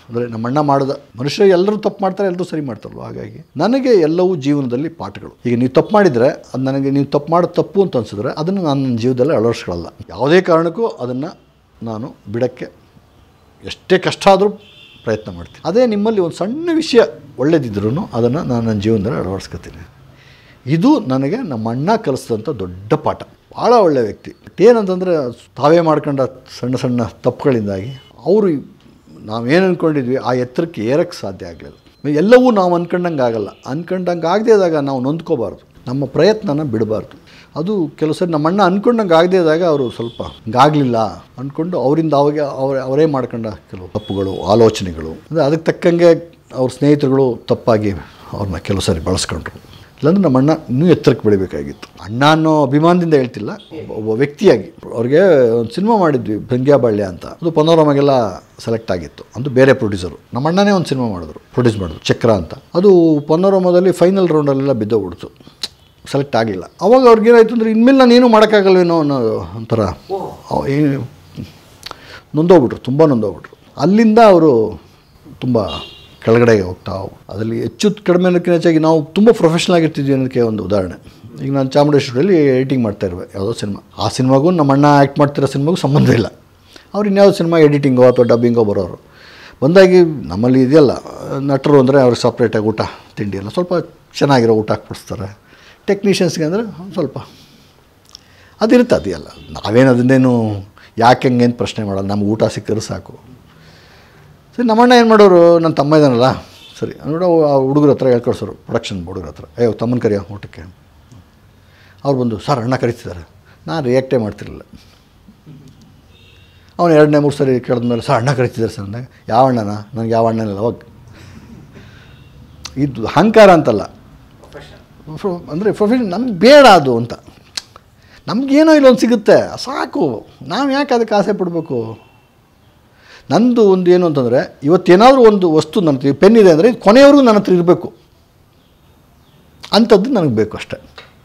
ಅಂದರೆ ನಮ್ಮ ಅಣ್ಣ ಮಾಡಿದ ಮನುಷ್ಯ ಎಲ್ಲರೂ ತಪ್ಪು ಮಾಡ್ತಾರೆ ಎಲ್ಲರೂ ಸರಿ ಮಾಡ್ತಾರಲ್ವ ಹಾಗಾಗಿ ನನಗೆ ಎಲ್ಲವೂ ಜೀವನದಲ್ಲಿ ಪಾಠಗಳು ಈಗ ನೀವು ತಪ್ಪು ಮಾಡಿದರೆ ಅದು ನನಗೆ ನೀವು ತಪ್ಪು ಮಾಡೋದು ತಪ್ಪು ಅಂತ ಅನಿಸಿದ್ರೆ ಅದನ್ನು ನಾನು ನನ್ನ ಜೀವನದಲ್ಲಿ ಅಳವಡಿಸ್ಕೊಳ್ಳಲ್ಲ ಯಾವುದೇ ಕಾರಣಕ್ಕೂ ಅದನ್ನು ನಾನು ಬಿಡೋಕ್ಕೆ ಎಷ್ಟೇ ಕಷ್ಟ ಆದರೂ ಪ್ರಯತ್ನ ಮಾಡ್ತೀನಿ ಅದೇ ನಿಮ್ಮಲ್ಲಿ ಒಂದು ಸಣ್ಣ ವಿಷಯ ಒಳ್ಳೇದಿದ್ರೂ ಅದನ್ನು ನಾನು ನನ್ನ ಜೀವನದಲ್ಲಿ ಅಳವಡಿಸ್ಕೊತೀನಿ ಇದು ನನಗೆ ನಮ್ಮ ಅಣ್ಣ ಕಲಿಸಿದಂಥ ದೊಡ್ಡ ಪಾಠ ಭಾಳ ಒಳ್ಳೆಯ ವ್ಯಕ್ತಿ ಏನಂತಂದರೆ ತಾವೇ ಮಾಡ್ಕೊಂಡ ಸಣ್ಣ ಸಣ್ಣ ತಪ್ಪುಗಳಿಂದಾಗಿ ಅವರು ನಾವೇನು ಅಂದ್ಕೊಂಡಿದ್ವಿ ಆ ಎತ್ತರಕ್ಕೆ ಏರಕ್ಕೆ ಸಾಧ್ಯ ಆಗಲಿಲ್ಲ ಎಲ್ಲವೂ ನಾವು ಅಂದ್ಕೊಂಡಂಗೆ ಆಗಲ್ಲ ಅಂದ್ಕೊಂಡಂಗೆ ಆಗದೇ ಇದ್ದಾಗ ನಾವು ನೊಂದ್ಕೋಬಾರ್ದು ನಮ್ಮ ಪ್ರಯತ್ನನ ಬಿಡಬಾರ್ದು ಅದು ಕೆಲವು ಸರಿ ನಮ್ಮ ಅಣ್ಣ ಅಂದ್ಕೊಂಡಂಗೆ ಆಗದೇ ಇದ್ದಾಗ ಅವರು ಸ್ವಲ್ಪ ಹಿಂಗಾಗಲಿಲ್ಲ ಅಂದ್ಕೊಂಡು ಅವರಿಂದ ಅವಾಗ ಅವ್ರ ಅವರೇ ಮಾಡ್ಕೊಂಡ ಕೆಲವು ತಪ್ಪುಗಳು ಆಲೋಚನೆಗಳು ಅಂದರೆ ಅದಕ್ಕೆ ತಕ್ಕಂಗೆ ಅವ್ರ ಸ್ನೇಹಿತರುಗಳು ತಪ್ಪಾಗಿ ಅವ್ರನ್ನ ಕೆಲವು ಸಾರಿ ಬಳಸ್ಕೊಂಡ್ರು ಇಲ್ಲಾಂದ್ರೆ ನಮ್ಮ ಅಣ್ಣ ಇನ್ನೂ ಎತ್ತರಕ್ಕೆ ಬೆಳಿಬೇಕಾಗಿತ್ತು ಅಣ್ಣ ಅನ್ನೋ ಅಭಿಮಾನದಿಂದ ಹೇಳ್ತಿಲ್ಲ ಒಬ್ಬ- ಒಬ್ಬ ವ್ಯಕ್ತಿಯಾಗಿ ಅವ್ರಿಗೆ ಒಂದು ಸಿನಿಮಾ ಮಾಡಿದ್ವಿ ಭಂಗ್ಯಾಬಾಳ್ಯ ಅಂತ ಅದು ಪನೋರಮಾಗೆಲ್ಲ ಸೆಲೆಕ್ಟ್ ಆಗಿತ್ತು ಅದು ಬೇರೆ ಪ್ರೊಡ್ಯೂಸರು ನಮ್ಮ ಅಣ್ಣನೇ ಒಂದು ಸಿನಿಮಾ ಮಾಡಿದ್ರು ಪ್ರೊಡ್ಯೂಸ್ ಮಾಡಿದ್ರು ಚಕ್ರ ಅಂತ ಅದು ಪನೋರಮಾದಲ್ಲಿ ಫೈನಲ್ ರೌಂಡಲ್ಲೆಲ್ಲ ಬಿದ್ದೋಗ್ಬಿಡ್ತು ಸೆಲೆಕ್ಟ್ ಆಗಿಲ್ಲ ಅವಾಗ ಅವ್ರಿಗೇನಾಯ್ತು ಅಂದರೆ ಇನ್ಮೇಲೆ ನಾನು ಏನೂ ಮಾಡೋಕ್ಕಾಗಲ್ವೇನೋ ಅನ್ನೋ ಒಂಥರ ಅವ್- ಏನು ನೊಂದೋಗ್ಬಿಟ್ರು ತುಂಬ ನೊಂದೋಗ್ಬಿಟ್ರು ಅಲ್ಲಿಂದ ಅವರು ತುಂಬ ಕೆಳಗಡೆಗೆ ಹೋಗ್ತಾ ಹೋಗ್ಬಿಟ್ರು. ಅದರಲ್ಲಿ ಹೆಚ್ಚು ಕಡಿಮೆ ಅನ್ನೋಕ್ಕಿಂತ ಹೆಚ್ಚಾಗಿ ನಾವು ತುಂಬ ಪ್ರೊಫೆಷ್ನಲ್ ಆಗಿರ್ತಿದ್ವಿ ಅನ್ನೋದಕ್ಕೆ ಒಂದು ಉದಾಹರಣೆ ಈಗ ನಾನು ಚಾಮುಂಡೇಶ್ವರಿಯಲ್ಲಿ ಎಡಿಟಿಂಗ್ ಮಾಡ್ತಾ ಇರುವೆ ಯಾವುದೋ ಸಿನಿಮಾ ಆ ಸಿನಿಮಾಗೂ ನಮ್ಮ ಅಣ್ಣ ಆ್ಯಕ್ಟ್ ಮಾಡ್ತಿರೋ ಸಿನಿಮಾಗೂ ಸಂಬಂಧ ಇಲ್ಲ ಅವ್ರು ಇನ್ಯಾವುದೋ ಸಿನಿಮಾ ಎಡಿಟಿಂಗೋ ಅಥವಾ ಡಬ್ಬಿಂಗೋ ಬರೋರು ಬಂದಾಗಿ ನಮ್ಮಲ್ಲಿ ಇದೆಯಲ್ಲ ನಟರು ಅಂದರೆ ಅವ್ರಿಗೆ ಸಪ್ರೇಟಾಗಿ ಊಟ ತಿಂಡಿ ಎಲ್ಲ ಸ್ವಲ್ಪ ಚೆನ್ನಾಗಿರೋ ಊಟ ಹಾಕ್ಬಿಡಿಸ್ತಾರೆ ಟೆಕ್ನಿಷಿಯನ್ಸ್ಗೆ ಅಂದರೆ ಸ್ವಲ್ಪ ಅದಿರುತ್ತೆ ಅದೆಲ್ಲ ನಾವೇನು ಅದನ್ನೇನು ಯಾಕೆ ಹಂಗೆ ಅಂತ ಪ್ರಶ್ನೆ ಮಾಡಲ್ಲ ನಮ್ಗೆ ಊಟ ಸಿಕ್ಕರೆ ಸಾಕು ಸರಿ ನಮ್ಮಣ್ಣ ಏನು ಮಾಡೋರು ನನ್ನ ತಮ್ಮ ಇದ್ದಾನಲ್ಲ ಸರಿ ನೋಡು ಆ ಹುಡುಗರ ಹತ್ರ ಹೇಳ್ಕೊಡ್ಸೋರು ಪ್ರೊಡಕ್ಷನ್ ಹುಡುಗರ ಹತ್ರ ಅಯ್ಯೋ ತಮ್ಮನ ಕರಿಯೋ ಊಟಕ್ಕೆ ಅವ್ರು ಬಂದು ಸರ್ ಅಣ್ಣ ಕರಿತಿದ್ದಾರೆ ನಾನು ರಿಯಾಕ್ಟೇ ಮಾಡ್ತಿರಲಿಲ್ಲ ಅವನು ಎರಡನೇ ಮೂರು ಸರಿ ಕೇಳಿದ್ಮೇಲೆ ಸರ್ ಅಣ್ಣ ಕರಿತಿದ್ದಾರೆ ಸರ್ ಅಂದಾಗ ಯಾವ ಅಣ್ಣನ ನನಗೆ ಯಾವ ಅಣ್ಣನಿಲ್ಲ ಅವಾಗ ಇದು ಅಹಂಕಾರ ಅಂತಲ್ಲ ಅಂದರೆ ಪ್ರೊಫೆಷನ್ ನಮ್ಗೆ ಬೇಡ ಅದು ಅಂತ ನಮಗೇನೋ ಇಲ್ಲೊಂದು ಸಿಗುತ್ತೆ ಸಾಕು ನಾವು ಯಾಕೆ ಅದಕ್ಕೆ ಆಸೆ ಪಡಬೇಕು ನಂದು ಒಂದು ಏನು ಅಂತಂದರೆ ಇವತ್ತೇನಾದರೂ ಒಂದು ವಸ್ತು ನನ್ನ ಹತ್ರ ಪೆನ್ ಇದೆ ಅಂದರೆ ಇದು ಕೊನೆಯವರೆಗೂ ನನ್ನ ಹತ್ರ ಇರಬೇಕು ಅಂಥದ್ದು ನನಗೆ ಬೇಕು ಅಷ್ಟೆ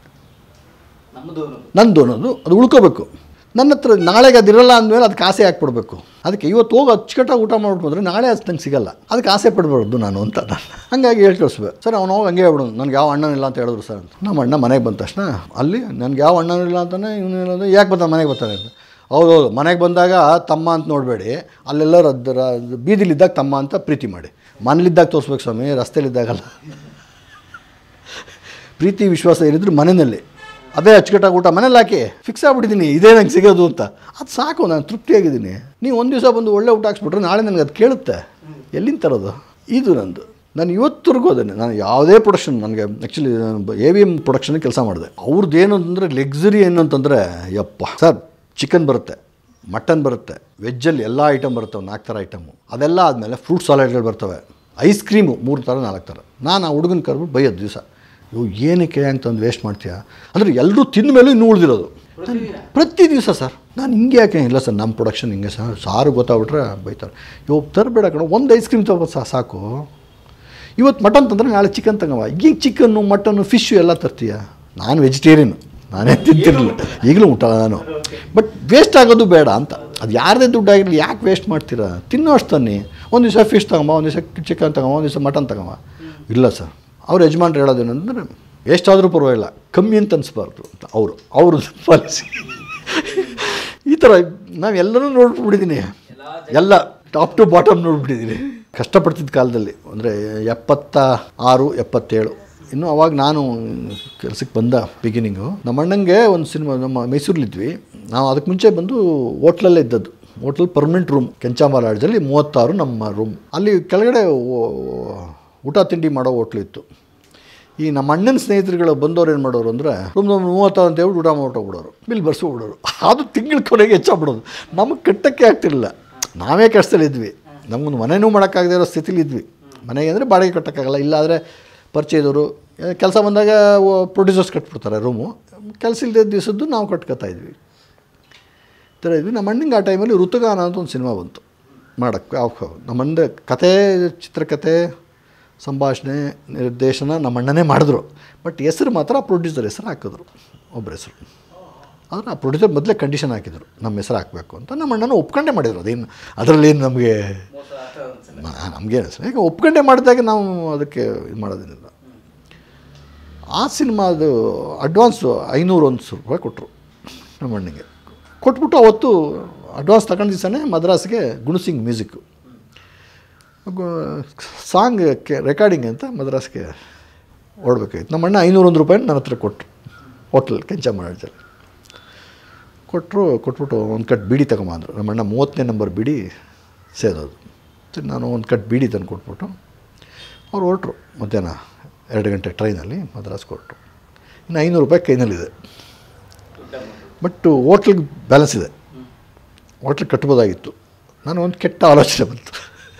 ನಂದು ಅನ್ನೋದು ಅದು ಉಳ್ಕೋಬೇಕು ನನ್ನ ಹತ್ರ ನಾಳೆಗೆ ಅದಿರಲ್ಲ ಅಂದಮೇಲೆ ಅದಕ್ಕೆ ಆಸೆ ಹಾಕ್ಬಿಡ್ಬೇಕು ಅದಕ್ಕೆ ಇವತ್ತು ಹೋಗಿ ಅಚ್ಚುಕಟ್ಟಾಗಿ ಊಟ ಮಾಡ್ಬಿಟ್ಟು ಬಂದರೆ ನಾಳೆ ಅದು ನಂಗೆ ಸಿಗಲ್ಲ ಅದಕ್ಕೆ ಆಸೆ ಪಡಬಾರ್ದು ನಾನು ಅಂತ ನಾನು ಹಾಗಾಗಿ ಹೇಳಿ ಕಳಿಸ್ಬೇಕು ಸರ್ ಅವ್ನು ಹೋಗಿ ಹಂಗೆ ಹೇಳ್ಬಿಡು ನನಗೆ ಯಾವ ಅಣ್ಣನಿಲ್ಲ ಅಂತ ಹೇಳಿದ್ರು ಸರ್ ಅಂತ ನಮ್ಮ ಅಣ್ಣ ಮನೆಗೆ ಬಂದ ತಕ್ಷಣ ಅಲ್ಲಿ ನನಗೆ ಯಾವ ಅಣ್ಣನಿಲ್ಲ ಅಂತಾನೆ ಇವನು ಇಲ್ಲ ಅಂದರೆ ಯಾಕೆ ಬರ್ತಾನೆ ಮನೆಗೆ ಬರ್ತಾನೆ ಅಂತ ಹೌದೌದು ಮನೆಗೆ ಬಂದಾಗ ತಮ್ಮ ಅಂತ ನೋಡಬೇಡಿ ಅಲ್ಲೆಲ್ಲರೂ ಅದರ ಬೀದಿಲಿದ್ದಾಗ ತಮ್ಮ ಅಂತ ಪ್ರೀತಿ ಮಾಡಿ ಮನೇಲಿದ್ದಾಗ ತೋರಿಸ್ಬೇಕು ಸ್ವಾಮಿ ರಸ್ತೆಲಿದ್ದಾಗಲ್ಲ ಪ್ರೀತಿ ವಿಶ್ವಾಸ ಇರಿದ್ರು ಮನೆಯಲ್ಲಿ ಅದೇ ಅಚ್ಚುಕಟ್ಟಾಗಿ ಊಟ ಮನೇಲಿ ಹಾಕಿ ಫಿಕ್ಸ್ ಆಗ್ಬಿಟ್ಟಿದ್ದೀನಿ ಇದೇ ನಂಗೆ ಸಿಗೋದು ಅಂತ ಅದು ಸಾಕು ನಾನು ತೃಪ್ತಿಯಾಗಿದ್ದೀನಿ ನೀವು ಒಂದು ದಿವಸ ಬಂದು ಒಳ್ಳೆ ಊಟ ಹಾಕ್ಸ್ಬಿಟ್ರೆ ನಾಳೆ ನನಗೆ ಅದು ಕೇಳುತ್ತೆ ಎಲ್ಲಿಂದ ತರೋದು ಇದು ನಂದು ನಾನು ಇವತ್ತರೆಗೂ ಅದನ್ನೇ ನಾನು ಯಾವುದೇ ಪ್ರೊಡಕ್ಷನ್ ನನಗೆ ಆ್ಯಕ್ಚುಲಿ ನಾನು ಎ ವಿ ಎಮ್ ಪ್ರೊಡಕ್ಷನ್ ಕೆಲಸ ಮಾಡಿದೆ ಅವ್ರದ್ದು ಏನು ಅಂತಂದರೆ ಲೆಗ್ಸರಿ ಏನು ಅಂತಂದರೆ ಯಪ್ಪ ಸರ್ ಚಿಕನ್ ಬರುತ್ತೆ ಮಟನ್ ಬರುತ್ತೆ ವೆಜ್ಜಲ್ಲಿ ಎಲ್ಲ ಐಟಮ್ ಬರ್ತವೆ ನಾಲ್ಕು ಥರ ಐಟಮು ಅದೆಲ್ಲ ಆದಮೇಲೆ ಫ್ರೂಟ್ ಸಾಲಡ್ಗಳು ಬರ್ತವೆ ಐಸ್ ಕ್ರೀಮು ಮೂರು ಥರ ನಾಲ್ಕು ಥರ ನಾನು ಆ ಹುಡುಗನ ಕರ್ಬಿಟ್ಟು ಬೈಯೋದು ದಿವಸ ಇವು ಏನಕ್ಕೆ ಅಂತಂದು ವೇಸ್ಟ್ ಮಾಡ್ತೀಯಾ ಅಂದರೆ ಎಲ್ಲರೂ ತಿಂದ ಮೇಲೂ ಇನ್ನೂ ಉಳಿದಿರೋದು ಪ್ರತಿ ದಿವಸ ಸರ್ ನಾನು ಹಿಂಗೆ ಯಾಕೆ ಇಲ್ಲ ಸರ್ ನಮ್ಮ ಪ್ರೊಡಕ್ಷನ್ ಹಿಂಗೆ ಸರ್ ಸಾರು ಗೊತ್ತಾಗ್ಬಿಟ್ರೆ ಬೈತಾರೆ ಇವು ತರಬೇಡ ಕಣ ಒಂದು ಐಸ್ ಕ್ರೀಮ್ ತಗೋ ಸಾ ಸಾಕು ಇವತ್ತು ಮಟನ್ ತಂದರೆ ನಾಳೆ ಚಿಕನ್ ತಗೋವ ಈಗ ಚಿಕನ್ನು ಮಟನ್ನು ಫಿಶ್ಶು ಎಲ್ಲ ತರ್ತೀಯ ನಾನು ವೆಜಿಟೇರಿಯನ್ ನಾನೇ ತಿಂತಿರಲಿಲ್ಲ ಈಗಲೂ ಊಟ ನಾನು ಬಟ್ ವೇಸ್ಟ್ ಆಗೋದು ಬೇಡ ಅಂತ ಅದು ಯಾರದೇ ದುಡ್ಡು ಆಗಿರಲಿ ಯಾಕೆ ವೇಸ್ಟ್ ಮಾಡ್ತೀರಾ ತಿನ್ನೋ ಅಷ್ಟು ತನ್ನಿ ಒಂದು ದಿವಸ ಫಿಶ್ ತಗೊಂಬ ಒಂದು ದಿವಸ ಚಿಕನ್ ತಗೊಂಬ ಒಂದು ದಿವಸ ಮಟನ್ ತಗೊಂಬ ಇಲ್ಲ ಸರ್ ಅವ್ರು ಯಜಮಾನ್ರು ಹೇಳೋದೇನಂದ್ರೆ ಎಷ್ಟಾದರೂ ಪರವಾಗಿಲ್ಲ ಕಮ್ಮಿ ಅಂತ ಅನಿಸ್ಬಾರ್ದು ಅಂತ ಅವರು ಅವರು ಪಾಲಿಸಿ ಈ ಥರ ನಾವೆಲ್ಲರೂ ನೋಡ್ಬಿಟ್ಟಿದ್ದೀನಿ ಎಲ್ಲ ಟಾಪ್ ಟು ಬಾಟಮ್ ನೋಡ್ಬಿಟ್ಟಿದ್ದೀನಿ ಕಷ್ಟಪಡ್ತಿದ್ದ ಕಾಲದಲ್ಲಿ ಅಂದರೆ ಎಪ್ಪತ್ತ ಆರು ಎಪ್ಪತ್ತೇಳು ಇನ್ನು ಅವಾಗ ನಾನು ಕೆಲಸಕ್ಕೆ ಬಂದ ಬಿಗಿನಿಂಗು ನಮ್ಮ ಅಣ್ಣಂಗೆ ಒಂದು ಸಿನಿಮಾ ನಮ್ಮ ಮೈಸೂರಲ್ಲಿದ್ವಿ ನಾವು ಅದಕ್ಕೆ ಮುಂಚೆ ಬಂದು ಹೋಟ್ಲಲ್ಲೇ ಇದ್ದದ್ದು ಹೋಟ್ಲ್ ಪರ್ಮನೆಂಟ್ ರೂಮ್ ಕೆಂಚಾಂಬ ಲಾಡ್ಜಲ್ಲಿ ಮೂವತ್ತಾರು ನಮ್ಮ ರೂಮ್ ಅಲ್ಲಿ ಕೆಳಗಡೆ ಓ- ಊಟ ತಿಂಡಿ ಮಾಡೋ ಹೋಟ್ಲು ಇತ್ತು ಈ ನಮ್ಮ ಅಣ್ಣನ ಸ್ನೇಹಿತರುಗಳು ಬಂದವ್ರು ಏನು ಮಾಡೋರು ಅಂದರೆ ರೂಮ್ ಮೂವತ್ತಾರು ಅಂತ ಹೇಳ್ಬಿಟ್ಟು ಊಟ ಮಾಡ್ಬಿಡೋರು ಬಿಲ್ ಬರ್ಸ್ಬಿಡೋರು ಅದು ತಿಂಗಳ ಕೊನೆಗೆ ಹೆಚ್ಚಾಗ್ಬಿಡೋದು ನಮಗೆ ಕಟ್ಟಕ್ಕೆ ಆಗ್ತಿರಲಿಲ್ಲ ನಾವೇ ಕಷ್ಟದಲ್ಲಿ ಇದ್ವಿ ನಮಗೊಂದು ಮನೆಯೂ ಮಾಡೋಕ್ಕಾಗದೇ ಇರೋ ಸ್ಥಿತಿಲಿ ಇದ್ವಿ ಮನೆಗೆ ಅಂದರೆ ಬಾಡಿಗೆ ಕಟ್ಟೋಕ್ಕಾಗಲ್ಲ ಇಲ್ಲಾದರೆ ಪರಿಚಯದವರು ಕೆಲಸ ಬಂದಾಗ ಪ್ರೊಡ್ಯೂಸರ್ಸ್ ಕಟ್ಬಿಡ್ತಾರೆ ರೂಮು ಕೆಲಸ ಇಲ್ಲದೆ ದಿವಸದ್ದು ನಾವು ಕಟ್ಕೊತಾ ಇದ್ವಿ ಈ ಥರ ಇದ್ವಿ ನಮ್ಮ ಅಣ್ಣಂಗೆ ಆ ಟೈಮಲ್ಲಿ ಋತುಗಾನ ಅಂತ ಒಂದು ಸಿನಿಮಾ ಬಂತು ಮಾಡೋಕ್ಕೆ ಅವ್ ನಮ್ಮ ಅಣ್ಣ ಕತೆ ಚಿತ್ರಕಥೆ ಸಂಭಾಷಣೆ ನಿರ್ದೇಶನ ನಮ್ಮ ಅಣ್ಣನೇ ಮಾಡಿದ್ರು ಬಟ್ ಹೆಸರು ಮಾತ್ರ ಪ್ರೊಡ್ಯೂಸರ್ ಹೆಸರು ಹಾಕಿದ್ರು ಒಬ್ಬರ ಹೆಸರು ಆದರೆ ಆ ಪ್ರೊಡ್ಯೂಸರ್ ಮೊದಲೇ ಕಂಡೀಷನ್ ಹಾಕಿದರು ನಮ್ಮ ಹೆಸರು ಹಾಕಬೇಕು ಅಂತ ನಮ್ಮ ಅಣ್ಣನ ಒಪ್ಕೊಂಡೇ ಮಾಡಿದ್ರು ಅದೇನು ಅದರಲ್ಲೇನು ನಮಗೆ ನಮಗೇನು ಸರ್ ಈಗ ಒಪ್ಕೊಂಡೆ ಮಾಡಿದಾಗ ನಾವು ಅದಕ್ಕೆ ಇದು ಮಾಡೋದೇನಿಲ್ಲ ಆ ಸಿನಿಮಾದು ಅಡ್ವಾನ್ಸು ಐನೂರು ಒಂದು ರೂಪಾಯಿ ಕೊಟ್ಟರು ನಮ್ಮ ಅಣ್ಣಗೆ ಕೊಟ್ಬಿಟ್ಟು ಅವತ್ತು ಅಡ್ವಾನ್ಸ್ ತಗೊಂಡು ದಿವಸನೇ ಮದ್ರಾಸ್ಗೆ ಗುಣಸಿಂಗ್ ಮ್ಯೂಸಿಕ್ಕು ಸಾಂಗ್ ರೆಕಾರ್ಡಿಂಗ್ ಅಂತ ಮದ್ರಾಸ್ಗೆ ಓಡಬೇಕಾಗಿತ್ತು ನಮ್ಮ ಅಣ್ಣ ಐನೂರೊಂದು ರೂಪಾಯಿ ನನ್ನ ಹತ್ರ ಕೊಟ್ಟರು ಹೋಟ್ಲ್ ಕೆಂಚ ಮಾಡಿದ್ದಾರೆ ಕೊಟ್ಟರು ಕೊಟ್ಬಿಟ್ಟು ಒಂದು ಕಟ್ ಬೀಡಿ ತಗೊಂಬಂದರು ನಮ್ಮ ಅಣ್ಣ ಮೂವತ್ತನೇ ನಂಬರ್ ಬೀಡಿ ಸೇದೋದು ಸರಿ ನಾನು ಒಂದು ಕಟ್ ಬೀಡಿ ತಂದು ಕೊಟ್ಬಿಟ್ಟು ಅವ್ರು ಹೊರಟ್ರು ಮಧ್ಯಾಹ್ನ ಎರಡು ಗಂಟೆ ಟ್ರೈನಲ್ಲಿ ಮದ್ರಾಸ್ಗೆ ಹೊರಟ್ರು ಇನ್ನು ಐನೂರು ರೂಪಾಯಿ ಕೈನಲ್ಲಿದೆ ಬಟ್ ಹೋಟ್ಲಿಗೆ ಬ್ಯಾಲೆನ್ಸ್ ಇದೆ ಹೋಟ್ಲ್ ಕಟ್ಬೋದಾಗಿತ್ತು ನಾನು ಒಂದು ಕೆಟ್ಟ ಆಲೋಚನೆ ಬಂತು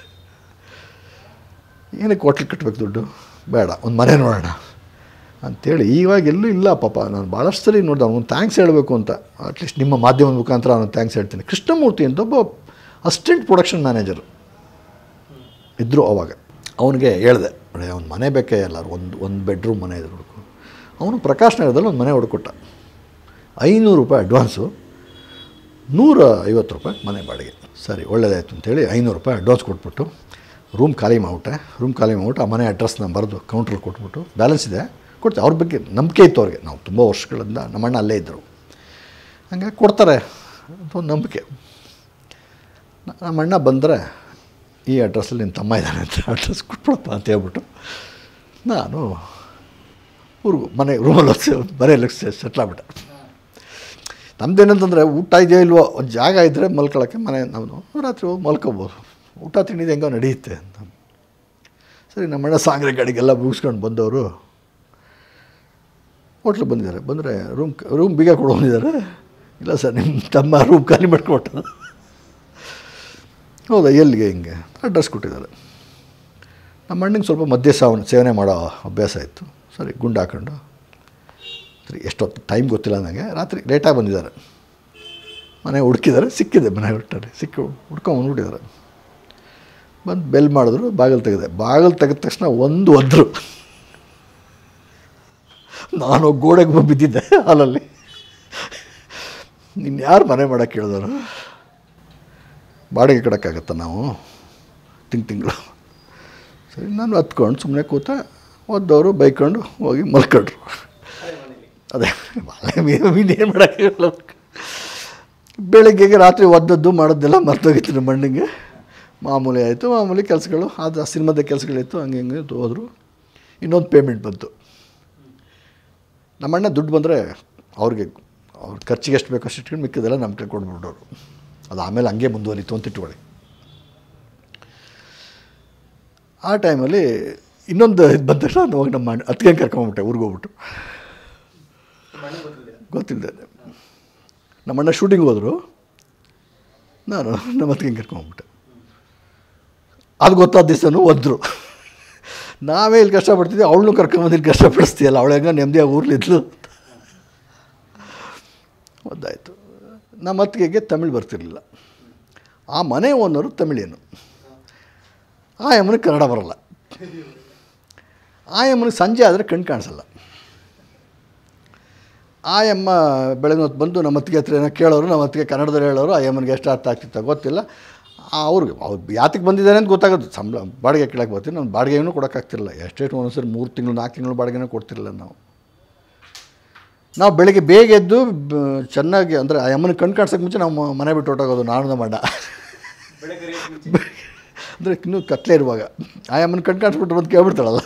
ಏನಕ್ಕೆ ಹೋಟ್ಲ್ ಕಟ್ಟಬೇಕು ದುಡ್ಡು ಬೇಡ ಒಂದು ಮನೆ ನೋಡೋಣ ಅಂಥೇಳಿ ಇವಾಗ ಎಲ್ಲೂ ಇಲ್ಲ ಪಾಪ ನಾನು ಭಾಳಷ್ಟು ಸರಿ ನೋಡಿದೆ ಅವ್ನಿಗೆ ಥ್ಯಾಂಕ್ಸ್ ಹೇಳಬೇಕು ಅಂತ ಅಟ್ಲೀಸ್ಟ್ ನಿಮ್ಮ ಮಾಧ್ಯಮದ ಮುಖಾಂತರ ಅವನು ಥ್ಯಾಂಕ್ಸ್ ಹೇಳ್ತೀನಿ ಕೃಷ್ಣಮೂರ್ತಿ ಅಂತ ಒಬ್ಬ ಅಸಿಸ್ಟೆಂಟ್ ಪ್ರೊಡಕ್ಷನ್ ಮ್ಯಾನೇಜರ್ ಇದ್ದರು ಅವಾಗ ಅವನಿಗೆ ಹೇಳಿದೆ ನೋಡಿ ಅವ್ನ ಮನೆ ಬೇಕೇ ಎಲ್ಲರೂ ಒಂದು ಒಂದು ಬೆಡ್ರೂಮ್ ಮನೆ ಇದ್ರು ಹುಡುಕು ಅವನು ಪ್ರಕಾಶ್ ನಗರದಲ್ಲಿ ಒಂದು ಮನೆ ಹುಡುಕೊಟ್ಟ ಐನೂರು ರೂಪಾಯಿ ಅಡ್ವಾನ್ಸು ನೂರ ಐವತ್ತು ರೂಪಾಯಿ ಮನೆ ಬಾಡಿಗೆ ಸರಿ ಒಳ್ಳೇದಾಯಿತು ಅಂತೇಳಿ ಐನೂರು ರೂಪಾಯಿ ಅಡ್ವಾನ್ಸ್ ಕೊಟ್ಬಿಟ್ಟು ರೂಮ್ ಖಾಲಿ ಮಾಡ್ಬಿಟ್ಟೆ ರೂಮ್ ಖಾಲಿ ಮಾಡ್ಬಿಟ್ಟು ಆ ಮನೆ ಅಡ್ರೆಸ್ನ ಬರೆದು ಕೌಂಟ್ರಲ್ಲಿ ಕೊಟ್ಬಿಟ್ಟು ಬ್ಯಾಲೆನ್ಸ್ ಇದೆ ಕೊಡ್ತೀವಿ ಅವ್ರ ಬಗ್ಗೆ ನಂಬಿಕೆ ಇತ್ತು ಅವ್ರಿಗೆ ನಾವು ತುಂಬ ವರ್ಷಗಳಿಂದ ನಮ್ಮಣ್ಣ ಅಲ್ಲೇ ಇದ್ದರು ಹಂಗಾಗಿ ಕೊಡ್ತಾರೆ ಅಂತ ಒಂದು ನಂಬಿಕೆ ನ- ನಮ್ಮಣ್ಣ ಬಂದರೆ ಈ ಅಡ್ರೆಸ್ಸಲ್ಲಿ ನಿನ್ನ ತಮ್ಮ ಇದ್ದಾನೆ ಅಂತ ಅಡ್ರೆಸ್ ಕೊಟ್ಬಿಡಪ್ಪ ಅಂತ ಹೇಳ್ಬಿಟ್ಟು ನಾನು ಊರಿಗೂ ಮನೆ ರೂಮಲ್ಲಿ ಮನೆಯಲ್ಲಿ ಸೆಟ್ಲ್ ಆಗ್ಬಿಟ್ಟೆ ನಮ್ದೇನಂತಂದರೆ ಊಟ ಇದೆಯೋ ಇಲ್ವೋ ಒಂದು ಜಾಗ ಇದ್ದರೆ ಮಲ್ಕೊಳ್ಳೋಕ್ಕೆ ಮನೆ ನಮ್ಮದು ರಾತ್ರಿ ಹೋಗಿ ಮಲ್ಕೋಬೋದು ಊಟ ತಿಂಡಿದ್ದು ಹೆಂಗೋ ನಡೆಯುತ್ತೆ ಅಂತ ಸರಿ ನಮ್ಮಣ್ಣ ಸಾಂಗ್ರೆ ಗಾಡಿಗೆಲ್ಲ ಮುಗಿಸ್ಕೊಂಡು ಬಂದವರು ಹೋಟ್ಲಿಗೆ ಬಂದಿದ್ದಾರೆ ಬಂದರೆ ರೂಮ್ ರೂಮ್ ಬೀಗ ಕೊಡು ಬಂದಿದ್ದಾರೆ ಇಲ್ಲ ಸರ್ ನಿಮ್ಮ ತಮ್ಮ ರೂಮ್ ಖಾಲಿ ಮಾಡ್ಕೊಟ್ಟ ಹೌದಾ ಎಲ್ಲಿಗೆ ಹಿಂಗೆ ಅಡ್ರೆಸ್ ಕೊಟ್ಟಿದ್ದಾರೆ ನಮ್ಮ ಅಣ್ಣಂಗೆ ಸ್ವಲ್ಪ ಮದ್ಯ ಸಾವನ್ ಸೇವನೆ ಮಾಡೋ ಅಭ್ಯಾಸ ಇತ್ತು ಸರಿ ಗುಂಡು ಹಾಕೊಂಡು ಸರಿ ಎಷ್ಟೊತ್ತು ಟೈಮ್ ಗೊತ್ತಿಲ್ಲ ನನಗೆ ರಾತ್ರಿ ಲೇಟಾಗಿ ಬಂದಿದ್ದಾರೆ ಮನೆ ಹುಡುಕಿದ್ದಾರೆ ಸಿಕ್ಕಿದೆ ಮನೆ ಹುಟ್ಟಲ್ಲಿ ಸಿಕ್ಕಿ ಹುಡ್ಕೊಂಬಂದ್ಬಿಟ್ಟಿದ್ದಾರೆ ಬಂದು ಬೆಲ್ ಮಾಡಿದ್ರು ಬಾಗಿಲು ತೆಗೆದೆ ಬಾಗಿಲು ತೆಗೆದ ತಕ್ಷಣ ಒಂದು ಒದ್ರು ನಾನು ಗೋಡೆಗೆ ಬಂದು ಬಿದ್ದಿದ್ದೆ ಹಾಲಲ್ಲಿ ನಿನ್ನ ಯಾರು ಮನೆ ಮಾಡೋಕ್ಕೆ ಹೇಳಿದವರು ಬಾಡಿಗೆ ಕೊಡೋಕ್ಕಾಗತ್ತ ನಾವು ತಿಂಗ್ ತಿಂಗಳು ಸರಿ ನಾನು ಹತ್ಕೊಂಡು ಸುಮ್ಮನೆ ಕೂತ ಒದ್ದವರು ಬೈಕೊಂಡು ಹೋಗಿ ಮಲ್ಕೊಂಡ್ರು ಅದೇ ಇನ್ನೇನು ಮಾಡೋಕ್ಕಾಗಲ್ಲ ಬೆಳಗ್ಗೆಗೆ ರಾತ್ರಿ ಒದ್ದದ್ದು ಮಾಡೋದೆಲ್ಲ ಮರ್ತೋಗಿತ್ತು ನಮ್ಮ ಮಣ್ಣಿಗೆ ಮಾಮೂಲಿ ಆಯಿತು ಮಾಮೂಲಿ ಕೆಲಸಗಳು ಅದು ಆ ಸಿನಿಮಾದ ಕೆಲಸಗಳಿತ್ತು ಹಂಗೆ ಹಿಂಗೆ ಹೋದರು ಇನ್ನೊಂದು ಪೇಮೆಂಟ್ ಬಂತು ನಮ್ಮಣ್ಣ ದುಡ್ಡು ಬಂದರೆ ಅವ್ರಿಗೆ ಅವ್ರ ಖರ್ಚಿಗೆ ಎಷ್ಟು ಬೇಕೋ ಅಷ್ಟು ಇಟ್ಕೊಂಡು ಮಿಕ್ಕಿದೆಲ್ಲ ನಮ್ಮ ಕೈ ಕೊಟ್ಬಿಟ್ಟವ್ರು ಅದು ಆಮೇಲೆ ಹಂಗೆ ಮುಂದುವರಿತು ಅಂತ ಇಟ್ಕೊಳ್ಳಿ ಆ ಟೈಮಲ್ಲಿ ಇನ್ನೊಂದು ಇದು ಬಂದ ತಕ್ಷಣ ನಾನು ಹೋಗಿ ನಮ್ಮ ಅಣ್ಣ ಹತ್ತಿಗೆ ಕರ್ಕೊಂಬಿಟ್ಟೆ ಊರಿಗೆ ಹೋಗ್ಬಿಟ್ಟು ಗೊತ್ತಿಲ್ಲದೆ ನಮ್ಮಣ್ಣ ಶೂಟಿಂಗ್ ಹೋದರು ನಾನು ನಮ್ಮ ಹತ್ತಿಗೆ ಕರ್ಕೊಂಬಿಟ್ಟೆ ಅದು ಗೊತ್ತಾದ ದಿವಸನೂ ಒದ್ರು ನಾವೇ ಇಲ್ಲಿ ಕಷ್ಟಪಡ್ತಿದ್ವಿ ಅವಳನ್ನೂ ಕರ್ಕೊಂಬಂದು ಇಲ್ಲಿ ಕಷ್ಟಪಡಿಸ್ತೀಯಲ್ಲ ಅವಳು ಹೆಂಗ ನೆಮ್ಮದಿಯಾಗಿ ಊರ್ಲಿದ್ಲು ಒದ್ದಾಯಿತು ನಮ್ಮ ಅತ್ತಿಗೆಗೆ ತಮಿಳು ಬರ್ತಿರ್ಲಿಲ್ಲ ಆ ಮನೆ ಓನರು ತಮಿಳೇನು ಆ ಯಮ್ಮನಿಗೆ ಕನ್ನಡ ಬರಲ್ಲ ಆ ಯಮ್ಮನಿಗೆ ಸಂಜೆ ಆದರೆ ಕಣ್ಣು ಕಾಣಿಸಲ್ಲ ಆ ಯಮ್ಮ ಬೆಳಗ್ಗೆ ಹೊತ್ತು ಬಂದು ನಮ್ಮ ಅತ್ತಿಗೆ ಹತ್ರ ಏನೋ ಕೇಳೋರು ನಮ್ಮ ಅತ್ತಿಗೆ ಕನ್ನಡದಲ್ಲಿ ಹೇಳೋರು ಆ ಯಮ್ಮನಿಗೆ ಎಷ್ಟು ಅರ್ಥ ಆಗ್ತಿತ್ತು ಗೊತ್ತಿಲ್ಲ ಅವ್ರಿಗೆ ಅವ್ರು ಯಾತಕ್ಕೆ ಬಂದಿದ್ದಾರೆ ಅಂತ ಗೊತ್ತಾಗೋದು ಸಂಬಳ ಬಾಡಿಗೆ ಕೇಳಕ್ಕೆ ಬರ್ತೀವಿ ನಮ್ಮ ಬಾಡಿಗೆನೂ ಕೊಡೋಕ್ಕಾಗ್ತಿರಲಿಲ್ಲ ಎಷ್ಟೆಷ್ಟು ಒಂದೊಂದ್ಸರಿ ಮೂರು ತಿಂಗಳು ನಾಲ್ಕು ತಿಂಗಳು ಬಾಡಿಗೆನೂ ಕೊಡ್ತಿರಲಿಲ್ಲ ನಾವು ನಾವು ಬೆಳಗ್ಗೆ ಬೇಗ ಎದ್ದು ಬ- ಚೆನ್ನಾಗಿ ಅಂದರೆ ಆ ಅಮ್ಮನ ಕಣ್ ಕಾಡ್ಸೋಕ್ಕೆ ಮುಂಚೆ ನಾವು ಮ- ಮನೆ ಬಿಟ್ಟು ಹೊಟ್ಟೋಗೋದು ನಾನು ನಮ್ಮ ಅಣ್ಣ ಅಂದರೆ ಇನ್ನೂ ಕತ್ಲೆ ಇರುವಾಗ ಆ ಅಮ್ಮನ ಕಣ್ ಕಾಣಿಸ್ಬಿಟ್ರು ಬಂದು ಕೇಳ್ಬಿಡ್ತಾಳಲ್ಲ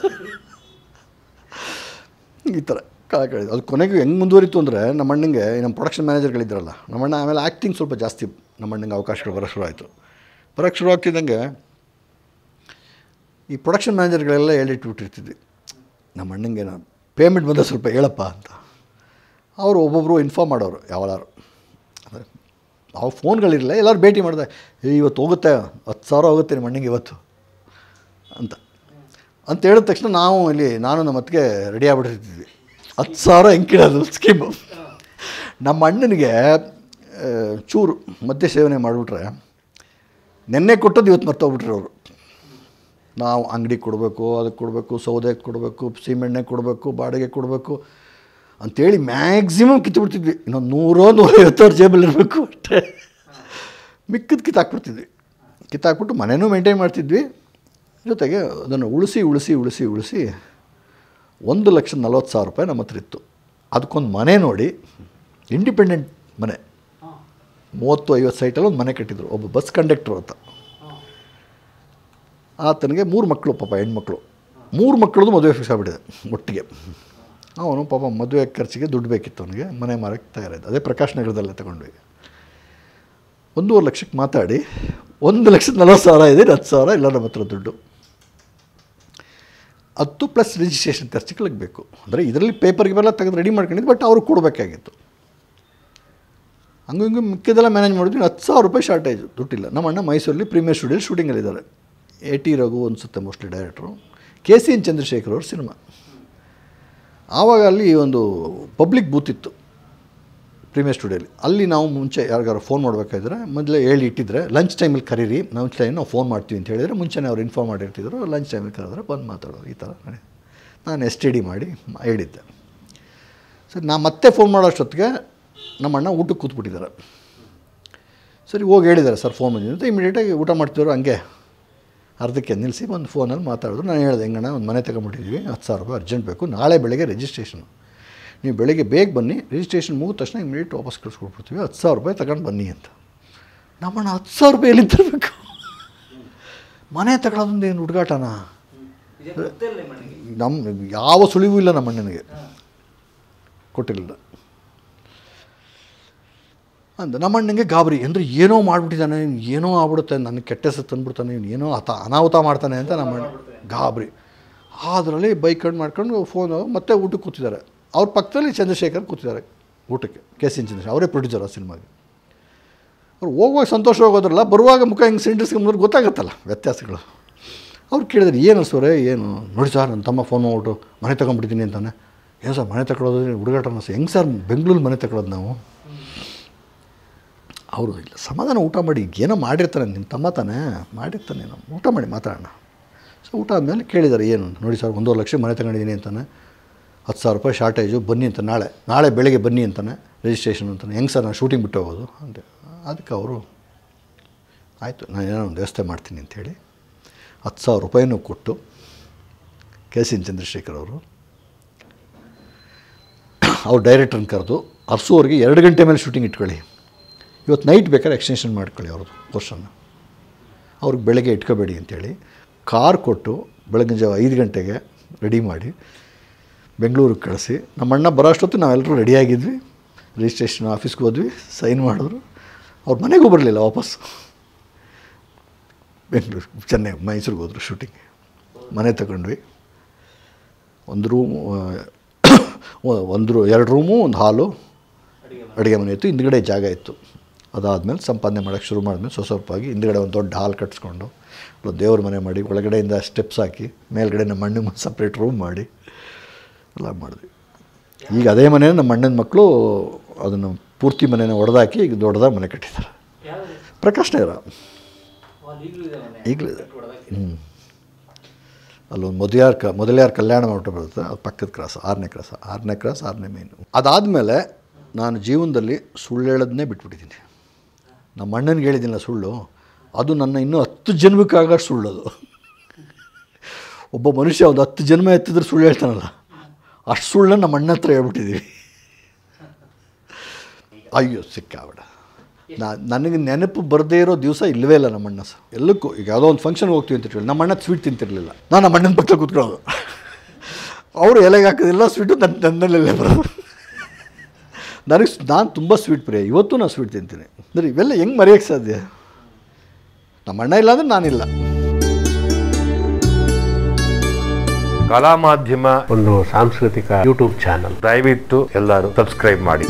ಈ ಥರ ಕಳೆ ಅದು ಕೊನೆಗೆ ಹೆಂಗೆ ಮುಂದುವರಿತು ಅಂದರೆ ನಮ್ಮ ಅಣ್ಣಂಗೆ ನಮ್ಮ ಪ್ರೊಡಕ್ಷನ್ ಮ್ಯಾನೇಜರ್ಗಳಿದ್ರಲ್ಲ ನಮ್ಮ ಅಣ್ಣ ಆಮೇಲೆ ಆ್ಯಕ್ಟಿಂಗ್ ಸ್ವಲ್ಪ ಜಾಸ್ತಿ ನಮ್ಮ ಅಣ್ಣಂಗೆ ಅವಕಾಶಗಳು ಬರೋಕ್ಕೆ ಶುರು ಆಯಿತು ಬರೋಕ್ಕೆ ಶುರು ಆಗ್ತಿದ್ದಂಗೆ ಈ ಪ್ರೊಡಕ್ಷನ್ ಮ್ಯಾನೇಜರ್ಗಳೆಲ್ಲ ಹೇಳಿಟ್ಬಿಟ್ಟಿರ್ತಿದ್ವಿ ನಮ್ಮ ಅಣ್ಣಂಗೆ ನಾನು ಪೇಮೆಂಟ್ ಬಂದರೆ ಸ್ವಲ್ಪ ಹೇಳಪ್ಪ ಅಂತ ಅವರು ಒಬ್ಬೊಬ್ಬರು ಇನ್ಫಾರ್ಮ್ ಮಾಡೋರು ಯಾವಾರು ಅಂದರೆ ಅವು ಫೋನ್ಗಳಿರಲಿಲ್ಲ ಎಲ್ಲರೂ ಭೇಟಿ ಮಾಡಿದೆ ಏ ಇವತ್ತು ಹೋಗುತ್ತೆ ಹತ್ತು ಸಾವಿರ ಹೋಗುತ್ತೆ ನಿಮ್ಮ ಅಣ್ಣಂಗೆ ಇವತ್ತು ಅಂತ ಅಂತ ಹೇಳಿದ ತಕ್ಷಣ ನಾವು ಇಲ್ಲಿ ನಾನು ನಮ್ಮ ಅತ್ತಿಗೆ ರೆಡಿ ಆಗ್ಬಿಟ್ಟಿರ್ತಿದ್ವಿ ಹತ್ತು ಸಾವಿರ ಹೆಂಗಿಡೋದು ಸ್ಕೀಮು ನಮ್ಮ ಅಣ್ಣನಿಗೆ ಆ, ಚೂರು ಮದ್ಯ ಸೇವನೆ ಮಾಡಿಬಿಟ್ರೆ ನೆನ್ನೆ ಕೊಟ್ಟದ್ದು ಇವತ್ತು ಮರ್ತೋಗ್ಬಿಟ್ರೆ ಅವರು ನಾವು ಅಂಗಡಿ ಕೊಡಬೇಕು ಅದಕ್ಕೆ ಕೊಡಬೇಕು ಸೌದೆ ಕೊಡಬೇಕು ಸೀಮೆಣ್ಣೆ ಕೊಡಬೇಕು ಬಾಡಿಗೆ ಕೊಡಬೇಕು ಅಂಥೇಳಿ ಮ್ಯಾಕ್ಸಿಮಮ್ ಕಿತ್ತುಬಿಡ್ತಿದ್ವಿ ಇನ್ನೊಂದು ನೂರೋ ನೂರೈವತ್ತಾರು ಜೇಬಲ್ಲಿ ಇರಬೇಕು ಅಷ್ಟೇ ಮಿಕ್ಕದ ಕಿತ್ತಾಕ್ಬಿಡ್ತಿದ್ವಿ ಕಿತ್ತಾಕ್ಬಿಟ್ಟು ಮನೆಯೂ ಮೇಂಟೈನ್ ಮಾಡ್ತಿದ್ವಿ ಜೊತೆಗೆ ಅದನ್ನು ಉಳಿಸಿ ಉಳಿಸಿ ಉಳಿಸಿ ಉಳಿಸಿ ಒಂದು ಲಕ್ಷದ ನಲ್ವತ್ತು ಸಾವಿರ ರೂಪಾಯಿ ನಮ್ಮ ಹತ್ರ ಇತ್ತು ಅದಕ್ಕೊಂದು ಮನೆ ನೋಡಿ ಇಂಡಿಪೆಂಡೆಂಟ್ ಮನೆ ಮೂವತ್ತು ಐವತ್ತು ಸೈಟಲ್ಲಿ ಒಂದು ಮನೆ ಕಟ್ಟಿದ್ರು ಒಬ್ಬ ಬಸ್ ಕಂಡಕ್ಟ್ರು ಅಂತ ಆತನಿಗೆ ಮೂರು ಮಕ್ಕಳು ಪಾಪ ಹೆಣ್ಮಕ್ಳು ಮೂರು ಮಕ್ಕಳದು ಮದುವೆ ಫಿಕ್ಸ್ ಆಗಿಬಿಟ್ಟಿದೆ ಒಟ್ಟಿಗೆ ಅವನು ಪಾಪ ಮದುವೆ ಖರ್ಚಿಗೆ ದುಡ್ಡು ಬೇಕಿತ್ತು ಅವನಿಗೆ ಮನೆ ಮಾರಕ್ಕೆ ತಯಾರಿದ್ದ ಅದೇ ಪ್ರಕಾಶ್ ನಗರದಲ್ಲೇ ತಗೊಂಡ್ವಿ ಒಂದೂವರೆ ಲಕ್ಷಕ್ಕೆ ಮಾತಾಡಿ ಒಂದು ಲಕ್ಷದ ನಲ್ವತ್ತು ಸಾವಿರ ಇದೆ ಹತ್ತು ಸಾವಿರ ಇಲ್ಲ ನಮ್ಮ ಹತ್ರ ದುಡ್ಡು ಹತ್ತು ಪ್ಲಸ್ ರಿಜಿಸ್ಟ್ರೇಷನ್ ಖರ್ಚುಗಳಿಗೆ ಬೇಕು ಅಂದರೆ ಇದರಲ್ಲಿ ಪೇಪರ್ಗೆ ಎಲ್ಲ ತೆಗೆದು ರೆಡಿ ಮಾಡ್ಕೊಂಡಿದ್ದು ಬಟ್ ಅವ್ರು ಕೊಡಬೇಕಾಗಿತ್ತು ಹಂಗೂ ಹಿಂಗೂ ಮಿಕ್ಕಿದೆಲ್ಲ ಮ್ಯಾನೇಜ್ ಮಾಡಿದ್ವಿ ಹತ್ತು ಸಾವಿರ ರೂಪಾಯಿ ಶಾರ್ಟೇಜು ದುಡ್ಡಿಲ್ಲ ನಮ್ಮ ಅಣ್ಣ ಮೈಸೂರಲ್ಲಿ ಪ್ರೀಮಿಯರ್ ಸ್ಟುಡಿಯೋಲಿ ಶೂಟಿಂಗಲ್ಲಿದ್ದಾರೆ ಎ ಟಿ ರಘು ಅನಿಸುತ್ತೆ mostly director K C N Chandrashekhar ಅವ್ರ ಸಿನಿಮಾ ಆವಾಗ ಅಲ್ಲಿ ಒಂದು ಪಬ್ಲಿಕ್ ಬೂತ್ ಇತ್ತು ಪ್ರೀಮಿಯರ್ ಸ್ಟುಡಿಯೋಲಿ ಅಲ್ಲಿ ನಾವು ಮುಂಚೆ ಯಾರಿಗಾರು ಫೋನ್ ಮಾಡಬೇಕಾದ್ರೆ ಮೊದಲೇ ಹೇಳಿ ಇಟ್ಟಿದ್ರೆ ಲಂಚ್ ಟೈಮಲ್ಲಿ ಕರೀರಿ ಲಂಚ್ ಟೈಮ್ ನಾವು ಫೋನ್ ಮಾಡ್ತೀವಿ ಅಂತ ಹೇಳಿದರೆ ಮುಂಚೆನೇ ಅವ್ರು ಇನ್ಫಾರ್ಮ್ ಮಾಡಿರ್ತಿದ್ರು ಲಂಚ್ ಟೈಮಲ್ಲಿ ಕರೆದ್ರೆ ಬಂದು ಮಾತಾಡೋರು ಈ ಥರ ನಡೆ ನಾನು ಎಸ್ ಟಿ ಡಿ ಮಾಡಿ ಮ- ಹೇಳಿದ್ದೆ ಸರಿ ನಾ ಮತ್ತೆ ಫೋನ್ ಮಾಡೋಷ್ಟೊತ್ತಿಗೆ ನಮ್ಮ ಅಣ್ಣ ಊಟಕ್ಕೆ ಕೂತ್ಬಿಟ್ಟಿದ್ದಾರೆ ಸರಿ ಹೋಗಿ ಹೇಳಿದ್ದಾರೆ ಸರ್ ಫೋನ್ ಬಂದಿದೆ ಅಂತ ಇಮಿಡಿಯೇಟಾಗಿ ಊಟ ಮಾಡ್ತಿದ್ರು ಹಂಗೆ ಅರ್ಧಕ್ಕೆ ನಿಲ್ಲಿಸಿ ಒಂದು ಫೋನಲ್ಲಿ ಮಾತಾಡಿದ್ರು ನಾನು ಹೇಳಿದೆ ಹೆಂಗಣ್ಣ ಒಂದು ಮನೆ ತಗೊಂಬಿಟ್ಟಿದ್ವಿ ಹತ್ತು ಸಾವಿರ ರೂಪಾಯಿ ಅರ್ಜೆಂಟ್ ಬೇಕು ನಾಳೆ ಬೆಳಗ್ಗೆ ರಿಜಿಸ್ಟ್ರೇಷನು ನೀವು ಬೆಳಗ್ಗೆ ಬೇಗ ಬನ್ನಿ ರಿಜಿಸ್ಟ್ರೇಷನ್ ಮುಗಿದ ತಕ್ಷಣ ಇಮಿಡಿಯೇಟ್ ವಾಪಸ್ ಕಳಿಸ್ಕೊಟ್ಬಿಡ್ತೀವಿ ಹತ್ತು ಸಾವಿರ ರೂಪಾಯಿ ತಗೊಂಡು ಬನ್ನಿ ಅಂತ ನಮ್ಮಣ್ಣ ಹತ್ತು ಸಾವಿರ ರೂಪಾಯಿ ಎಲ್ಲಿ ತರಬೇಕು ಮನೆ ತಗೊಳ್ಳೋದೊಂದು ಏನು ಹುಡುಗಾಟನ ನಮ್ಮ ಯಾವ ಸುಳಿವೂ ಇಲ್ಲ ನಮ್ಮ ಅಣ್ಣನಿಗೆ ಕೊಟ್ಟಿರಲಿಲ್ಲ ಅಂದ ನಮ್ಮ ಅಣ್ಣನಿಗೆ ಗಾಬರಿ ಅಂದರೆ ಏನೋ ಮಾಡಿಬಿಟ್ಟಿದ್ದಾನೆ ಇವ್ನು ಏನೋ ಆಗ್ಬಿಡುತ್ತೆ ನನಗೆ ಕೆಟ್ಟ ಹೆಸರು ತಂದ್ಬಿಡ್ತಾನೆ ಇವ್ನು ಏನೋ ಅತ ಅನಾಹುತ ಮಾಡ್ತಾನೆ ಅಂತ ನಮ್ಮ ಅಣ್ಣ ಗಾಬರಿ ಅದರಲ್ಲಿ ಬೈಕ್ ಕಣ್ಣು ಮಾಡ್ಕೊಂಡು ಫೋನ್ ಮತ್ತೆ ಊಟಕ್ಕೆ ಕೂತಿದ್ದಾರೆ ಅವ್ರ ಪಕ್ಕದಲ್ಲಿ ಚಂದ್ರಶೇಖರ್ ಕೂತಿದ್ದಾರೆ ಊಟಕ್ಕೆ ಕೆ ಸಿ ಚಂದ್ರಶೇಖರ್ ಅವರೇ ಪ್ರೊಡ್ಯೂಸರ್ ಆ ಸಿನಿಮಾಗೆ ಅವ್ರು ಹೋಗುವಾಗ ಸಂತೋಷವಾಗಿ ಹೋದ್ರಲ್ಲ ಬರುವಾಗ ಮುಖ ಹಿಂಗೆ ಸಿಂಡಿಸ್ಕೊಂಬಂದ್ರೆ ಗೊತ್ತಾಗತ್ತಲ್ಲ ವ್ಯತ್ಯಾಸಗಳು ಅವ್ರು ಕೇಳಿದ್ರೆ ಏನು ಸೋರೆ ಏನು ನೋಡಿ ಸರ್ ನನ್ನ ತಮ್ಮ ಫೋನ್ ಮಾಡ್ಬಿಟ್ಟು ಮನೆ ತಗೊಂಡ್ಬಿಟ್ಟಿದ್ದೀನಿ ಅಂತಾನೆ ಏನು ಸರ್ ಮನೆ ತಗೊಳ್ಳೋದು ಹುಡುಗಾಟ ಸರ್ ಹೆಂಗೆ ಸರ್ ಬೆಂಗಳೂರು ಮನೆ ತಗೊಳ್ಳೋದು ನಾವು ಅವರು ಇಲ್ಲ ಸಮಾಧಾನ ಊಟ ಮಾಡಿ ಏನೋ ಮಾಡಿರ್ತಾನೆ ನಿಮ್ಮ ತಮ್ಮ ತಾನೇ ಮಾಡಿರ್ತಾನೆ ನಾವು ಊಟ ಮಾಡಿ ಮಾತಾಡೋಣ ಸೊ ಊಟ ಆದಮೇಲೆ ಕೇಳಿದ್ದಾರೆ ಏನು ನೋಡಿ ಸರ್ ಒಂದೂವರೆ ಲಕ್ಷ ಮನೆ ತಗೊಂಡಿದ್ದೀನಿ ಅಂತಾನೆ ಹತ್ತು ಸಾವಿರ ರೂಪಾಯಿ ಶಾರ್ಟೇಜು ಬನ್ನಿ ಅಂತ ನಾಳೆ ನಾಳೆ ಬೆಳಗ್ಗೆ ಬನ್ನಿ ಅಂತಾನೆ ರಿಜಿಸ್ಟ್ರೇಷನ್ ಅಂತಾನೆ ಹೆಂಗೆ ಸರ್ ನಾನು ಶೂಟಿಂಗ್ ಬಿಟ್ಟು ಹೋಗೋದು ಅಂದೆ ಅದಕ್ಕೆ ಅವರು ಆಯಿತು ನಾನು ಏನೋ ಒಂದು ವ್ಯವಸ್ಥೆ ಮಾಡ್ತೀನಿ ಅಂಥೇಳಿ ಹತ್ತು ಸಾವಿರ ರೂಪಾಯಿನೂ ಕೊಟ್ಟು ಕೆ ಸಿ ಎನ್ ಚಂದ್ರಶೇಖರ್ ಅವರು ಅವ್ರು ಡೈರೆಕ್ಟ್ರನ್ನ ಕರೆದು ಅರ್ಸೋರಿಗೆ ಎರಡು ಗಂಟೆ ಮೇಲೆ ಶೂಟಿಂಗ್ ಇಟ್ಕೊಳ್ಳಿ ಇವತ್ತು ನೈಟ್ ಬೇಕಾದ್ರೆ ಎಕ್ಸ್ಟೆನ್ಷನ್ ಮಾಡ್ಕೊಳ್ಳಿ ಅವ್ರದ್ದು ಪೋರ್ಷನ್ನ ಅವ್ರಿಗೆ ಬೆಳಗ್ಗೆ ಇಟ್ಕೋಬೇಡಿ ಅಂತೇಳಿ ಕಾರ್ ಕೊಟ್ಟು ಬೆಳಗಿನ ಜಾವ ಐದು ಗಂಟೆಗೆ ರೆಡಿ ಮಾಡಿ ಬೆಂಗಳೂರಿಗೆ ಕಳಿಸಿ ನಮ್ಮ ಅಣ್ಣ ಬರೋ ಅಷ್ಟೊತ್ತು ನಾವೆಲ್ಲರೂ ರೆಡಿಯಾಗಿದ್ವಿ ರಿಜಿಸ್ಟ್ರೇಷನ್ ಆಫೀಸ್ಗೆ ಹೋದ್ವಿ ಸೈನ್ ಮಾಡಿದ್ರು ಅವ್ರ ಮನೆಗೂ ಬರಲಿಲ್ಲ ವಾಪಸ್ ಬೆಂಗಳೂರು ಚೆನ್ನೈ ಮೈಸೂರಿಗೆ ಹೋದ್ರು ಶೂಟಿಂಗ್ ಮನೆ ತಗೊಂಡ್ವಿ ಒಂದು ರೂಮು ಒಂದು ರೂ ಎರಡು ರೂಮು ಒಂದು ಹಾಲು ಅಡುಗೆ ಮನೆ ಇತ್ತು ಹಿಂದ್ಗಡೆ ಜಾಗ ಇತ್ತು ಅದಾದಮೇಲೆ ಸಂಪಾದನೆ ಮಾಡೋಕ್ಕೆ ಶುರು ಮಾಡಿದ್ಮೇಲೆ ಸ್ವಲ್ಪ ಸ್ವಲ್ಪಾಗಿ ಹಿಂದ್ಗಡೆ ಒಂದು ದೊಡ್ಡ ಹಾಲ್ ಕಟ್ಸ್ಕೊಂಡು ಒಂದು ದೇವ್ರ ಮನೆ ಮಾಡಿ ಒಳಗಡೆಯಿಂದ ಸ್ಟೆಪ್ಸ್ ಹಾಕಿ ಮೇಲ್ಗಡೆ ನಮ್ಮ ಅಣ್ಣನ ಸಪ್ರೇಟ್ ರೂಮ್ ಮಾಡಿ ಎಲ್ಲ ಮಾಡಿದ್ವಿ ಈಗ ಅದೇ ಮನೆ ನಮ್ಮ ಅಣ್ಣನ ಮಕ್ಕಳು ಅದನ್ನು ಪೂರ್ತಿ ಮನೆನ ಹೊಡೆದಾಕಿ ಈಗ ದೊಡ್ಡದಾಗಿ ಮನೆ ಕಟ್ಟಿದ್ದಾರೆ ಪ್ರಕಾಶ್ ನಗರ ಈಗಲೂ ಇದೆ ಹ್ಞೂ ಅಲ್ಲೊಂದು ಮೊದಲಿಯಾರ್ ಕ ಮೊದಲಿಯಾರ್ ಕಲ್ಯಾಣ ಮಂಟಪ ಬರುತ್ತೆ ಅದು ಪಕ್ಕದ ಕ್ರಾಸ್ ಆರನೇ ಕ್ರಾಸ್ ಆರನೇ ಕ್ರಾಸ್ ಆರನೇ ಮೇನು ಅದಾದಮೇಲೆ ನಾನು ಜೀವನದಲ್ಲಿ ಸುಳ್ಳು ಹೇಳೋದನ್ನೇ ಬಿಟ್ಬಿಟ್ಟಿದ್ದೀನಿ ನಮ್ಮ ಅಣ್ಣನಿಗೆ ಹೇಳಿದ್ದೀನಲ್ಲ ಸುಳ್ಳು ಅದು ನನ್ನ ಇನ್ನೂ ಹತ್ತು ಜನ್ಮಕ್ಕಾಗ ಸುಳ್ಳದು ಒಬ್ಬ ಮನುಷ್ಯ ಒಂದು ಹತ್ತು ಜನ್ಮ ಎತ್ತಿದ್ರೆ ಸುಳ್ಳು ಹೇಳ್ತಾನಲ್ಲ ಅಷ್ಟು ಸುಳ್ಳನ್ನು ನಮ್ಮ ಅಣ್ಣ ಹತ್ರ ಹೇಳ್ಬಿಟ್ಟಿದ್ದೀವಿ ಅಯ್ಯೋ ಸಿಕ್ಕಾಬಿಡ ನಾ ನನಗೆ ನೆನಪು ಬರದೇ ಇರೋ ದಿವಸ ಇಲ್ಲವೇ ಇಲ್ಲ ನಮ್ಮ ಅಣ್ಣ ಸರ್ ಎಲ್ಲಕ್ಕೂ ಈಗ ಯಾವುದೋ ಒಂದು ಫಂಕ್ಷನ್ಗೆ ಹೋಗ್ತೀವಿ ಅಂತ ಹೇಳಿ ನಮ್ಮ ಅಣ್ಣ ಸ್ವೀಟ್ ತಿಂತಿರಲಿಲ್ಲ ನಾನು ನಮ್ಮ ಅಣ್ಣನ ಪಕ್ಕ ಕೂತ್ಕೊಳ್ಳೋದು ಅವರು ಎಲೆಗೆ ಹಾಕೋದಿಲ್ಲ ಸ್ವೀಟು ನನ್ನ ನನ್ನಲ್ಲೇ ಬರೋದು ನನಗೆ ನಾನು ತುಂಬ ಸ್ವೀಟ್ ಪ್ರಿಯ ಇವತ್ತು ನಾನು ಸ್ವೀಟ್ ತಿಂತೀನಿ ಅಂದರೆ ಇವೆಲ್ಲ ಹೆಂಗೆ ಮರೆಯೋಕ್ಕೆ ಸಾಧ್ಯ ನಮ್ಮ ಅಣ್ಣ ಇಲ್ಲ ಅಂದರೆ ನಾನಿಲ್ಲ ಕಲಾ ಮಾಧ್ಯಮ ಒಂದು ಸಾಂಸ್ಕೃತಿಕ ಯೂಟ್ಯೂಬ್ ಚಾನಲ್ ದಯವಿಟ್ಟು ಎಲ್ಲರೂ ಸಬ್ಸ್ಕ್ರೈಬ್ ಮಾಡಿ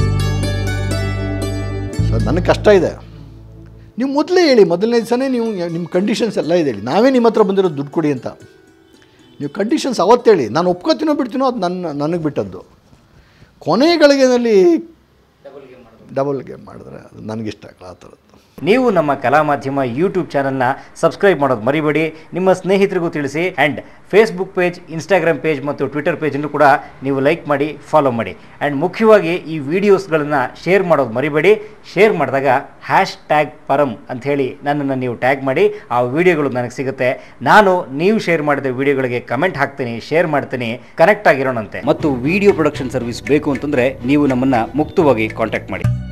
ಸರ್ ನನಗೆ ಕಷ್ಟ ಇದೆ ನೀವು ಮೊದಲೇ ಹೇಳಿ ಮೊದಲನೇ ದಿವಸನೇ ನೀವು ನಿಮ್ಮ ಕಂಡೀಷನ್ಸ್ ಎಲ್ಲ ಇದೆ ಹೇಳಿ ನಾವೇ ನಿಮ್ಮ ಹತ್ರ ಬಂದಿರೋದು ದುಡ್ಡು ಕೊಡಿ ಅಂತ ನೀವು ಕಂಡೀಷನ್ಸ್ ಅವತ್ತೇಳಿ ನಾನು ಒಪ್ಕೋತೀನೋ ಬಿಡ್ತೀನೋ ಅದು ನನ್ನ ನನಗೆ ಬಿಟ್ಟದ್ದು ಕೊನೆ ಗಳಿಗೆನಲ್ಲಿ ಡಬಲ್ ಗೇಮ್ ಮಾಡಿದ್ರೆ ಅದು ನನಗಿಷ್ಟ ಆಗಲ್ಲ ಆ ಥರದ್ದು ನೀವು ನಮ್ಮ ಕಲಾ ಮಾಧ್ಯಮ ಯೂಟ್ಯೂಬ್ ಚಾನಲ್ನ ಸಬ್ಸ್ಕ್ರೈಬ್ ಮಾಡೋದು ಮರಿಬೇಡಿ ನಿಮ್ಮ ಸ್ನೇಹಿತರಿಗೂ ತಿಳಿಸಿ and Facebook page Instagram page ಮತ್ತು ಟ್ವಿಟರ್ ಪೇಜನ್ನು ಕೂಡ ನೀವು ಲೈಕ್ ಮಾಡಿ ಫಾಲೋ ಮಾಡಿ ಆ್ಯಂಡ್ ಮುಖ್ಯವಾಗಿ ಈ ವಿಡಿಯೋಸ್ಗಳನ್ನು ಶೇರ್ ಮಾಡೋದು ಮರಿಬೇಡಿ ಶೇರ್ ಮಾಡಿದಾಗ ಹ್ಯಾಶ್ ಟ್ಯಾಗ್ ಪರಂ ಅಂಥೇಳಿ ನನ್ನನ್ನು ನೀವು ಟ್ಯಾಗ್ ಮಾಡಿ ಆ ವಿಡಿಯೋಗಳು ನನಗೆ ಸಿಗುತ್ತೆ ನಾನು ನೀವು ಶೇರ್ ಮಾಡಿದ ವಿಡಿಯೋಗಳಿಗೆ ಕಮೆಂಟ್ ಹಾಕ್ತೀನಿ ಶೇರ್ ಮಾಡ್ತೀನಿ ಕನೆಕ್ಟ್ ಆಗಿರೋಣಂತೆ ಮತ್ತು ವಿಡಿಯೋ ಪ್ರೊಡಕ್ಷನ್ ಸರ್ವಿಸ್ ಬೇಕು ಅಂತಂದರೆ ನೀವು ನಮ್ಮನ್ನು ಮುಕ್ತವಾಗಿ ಕಾಂಟ್ಯಾಕ್ಟ್ ಮಾಡಿ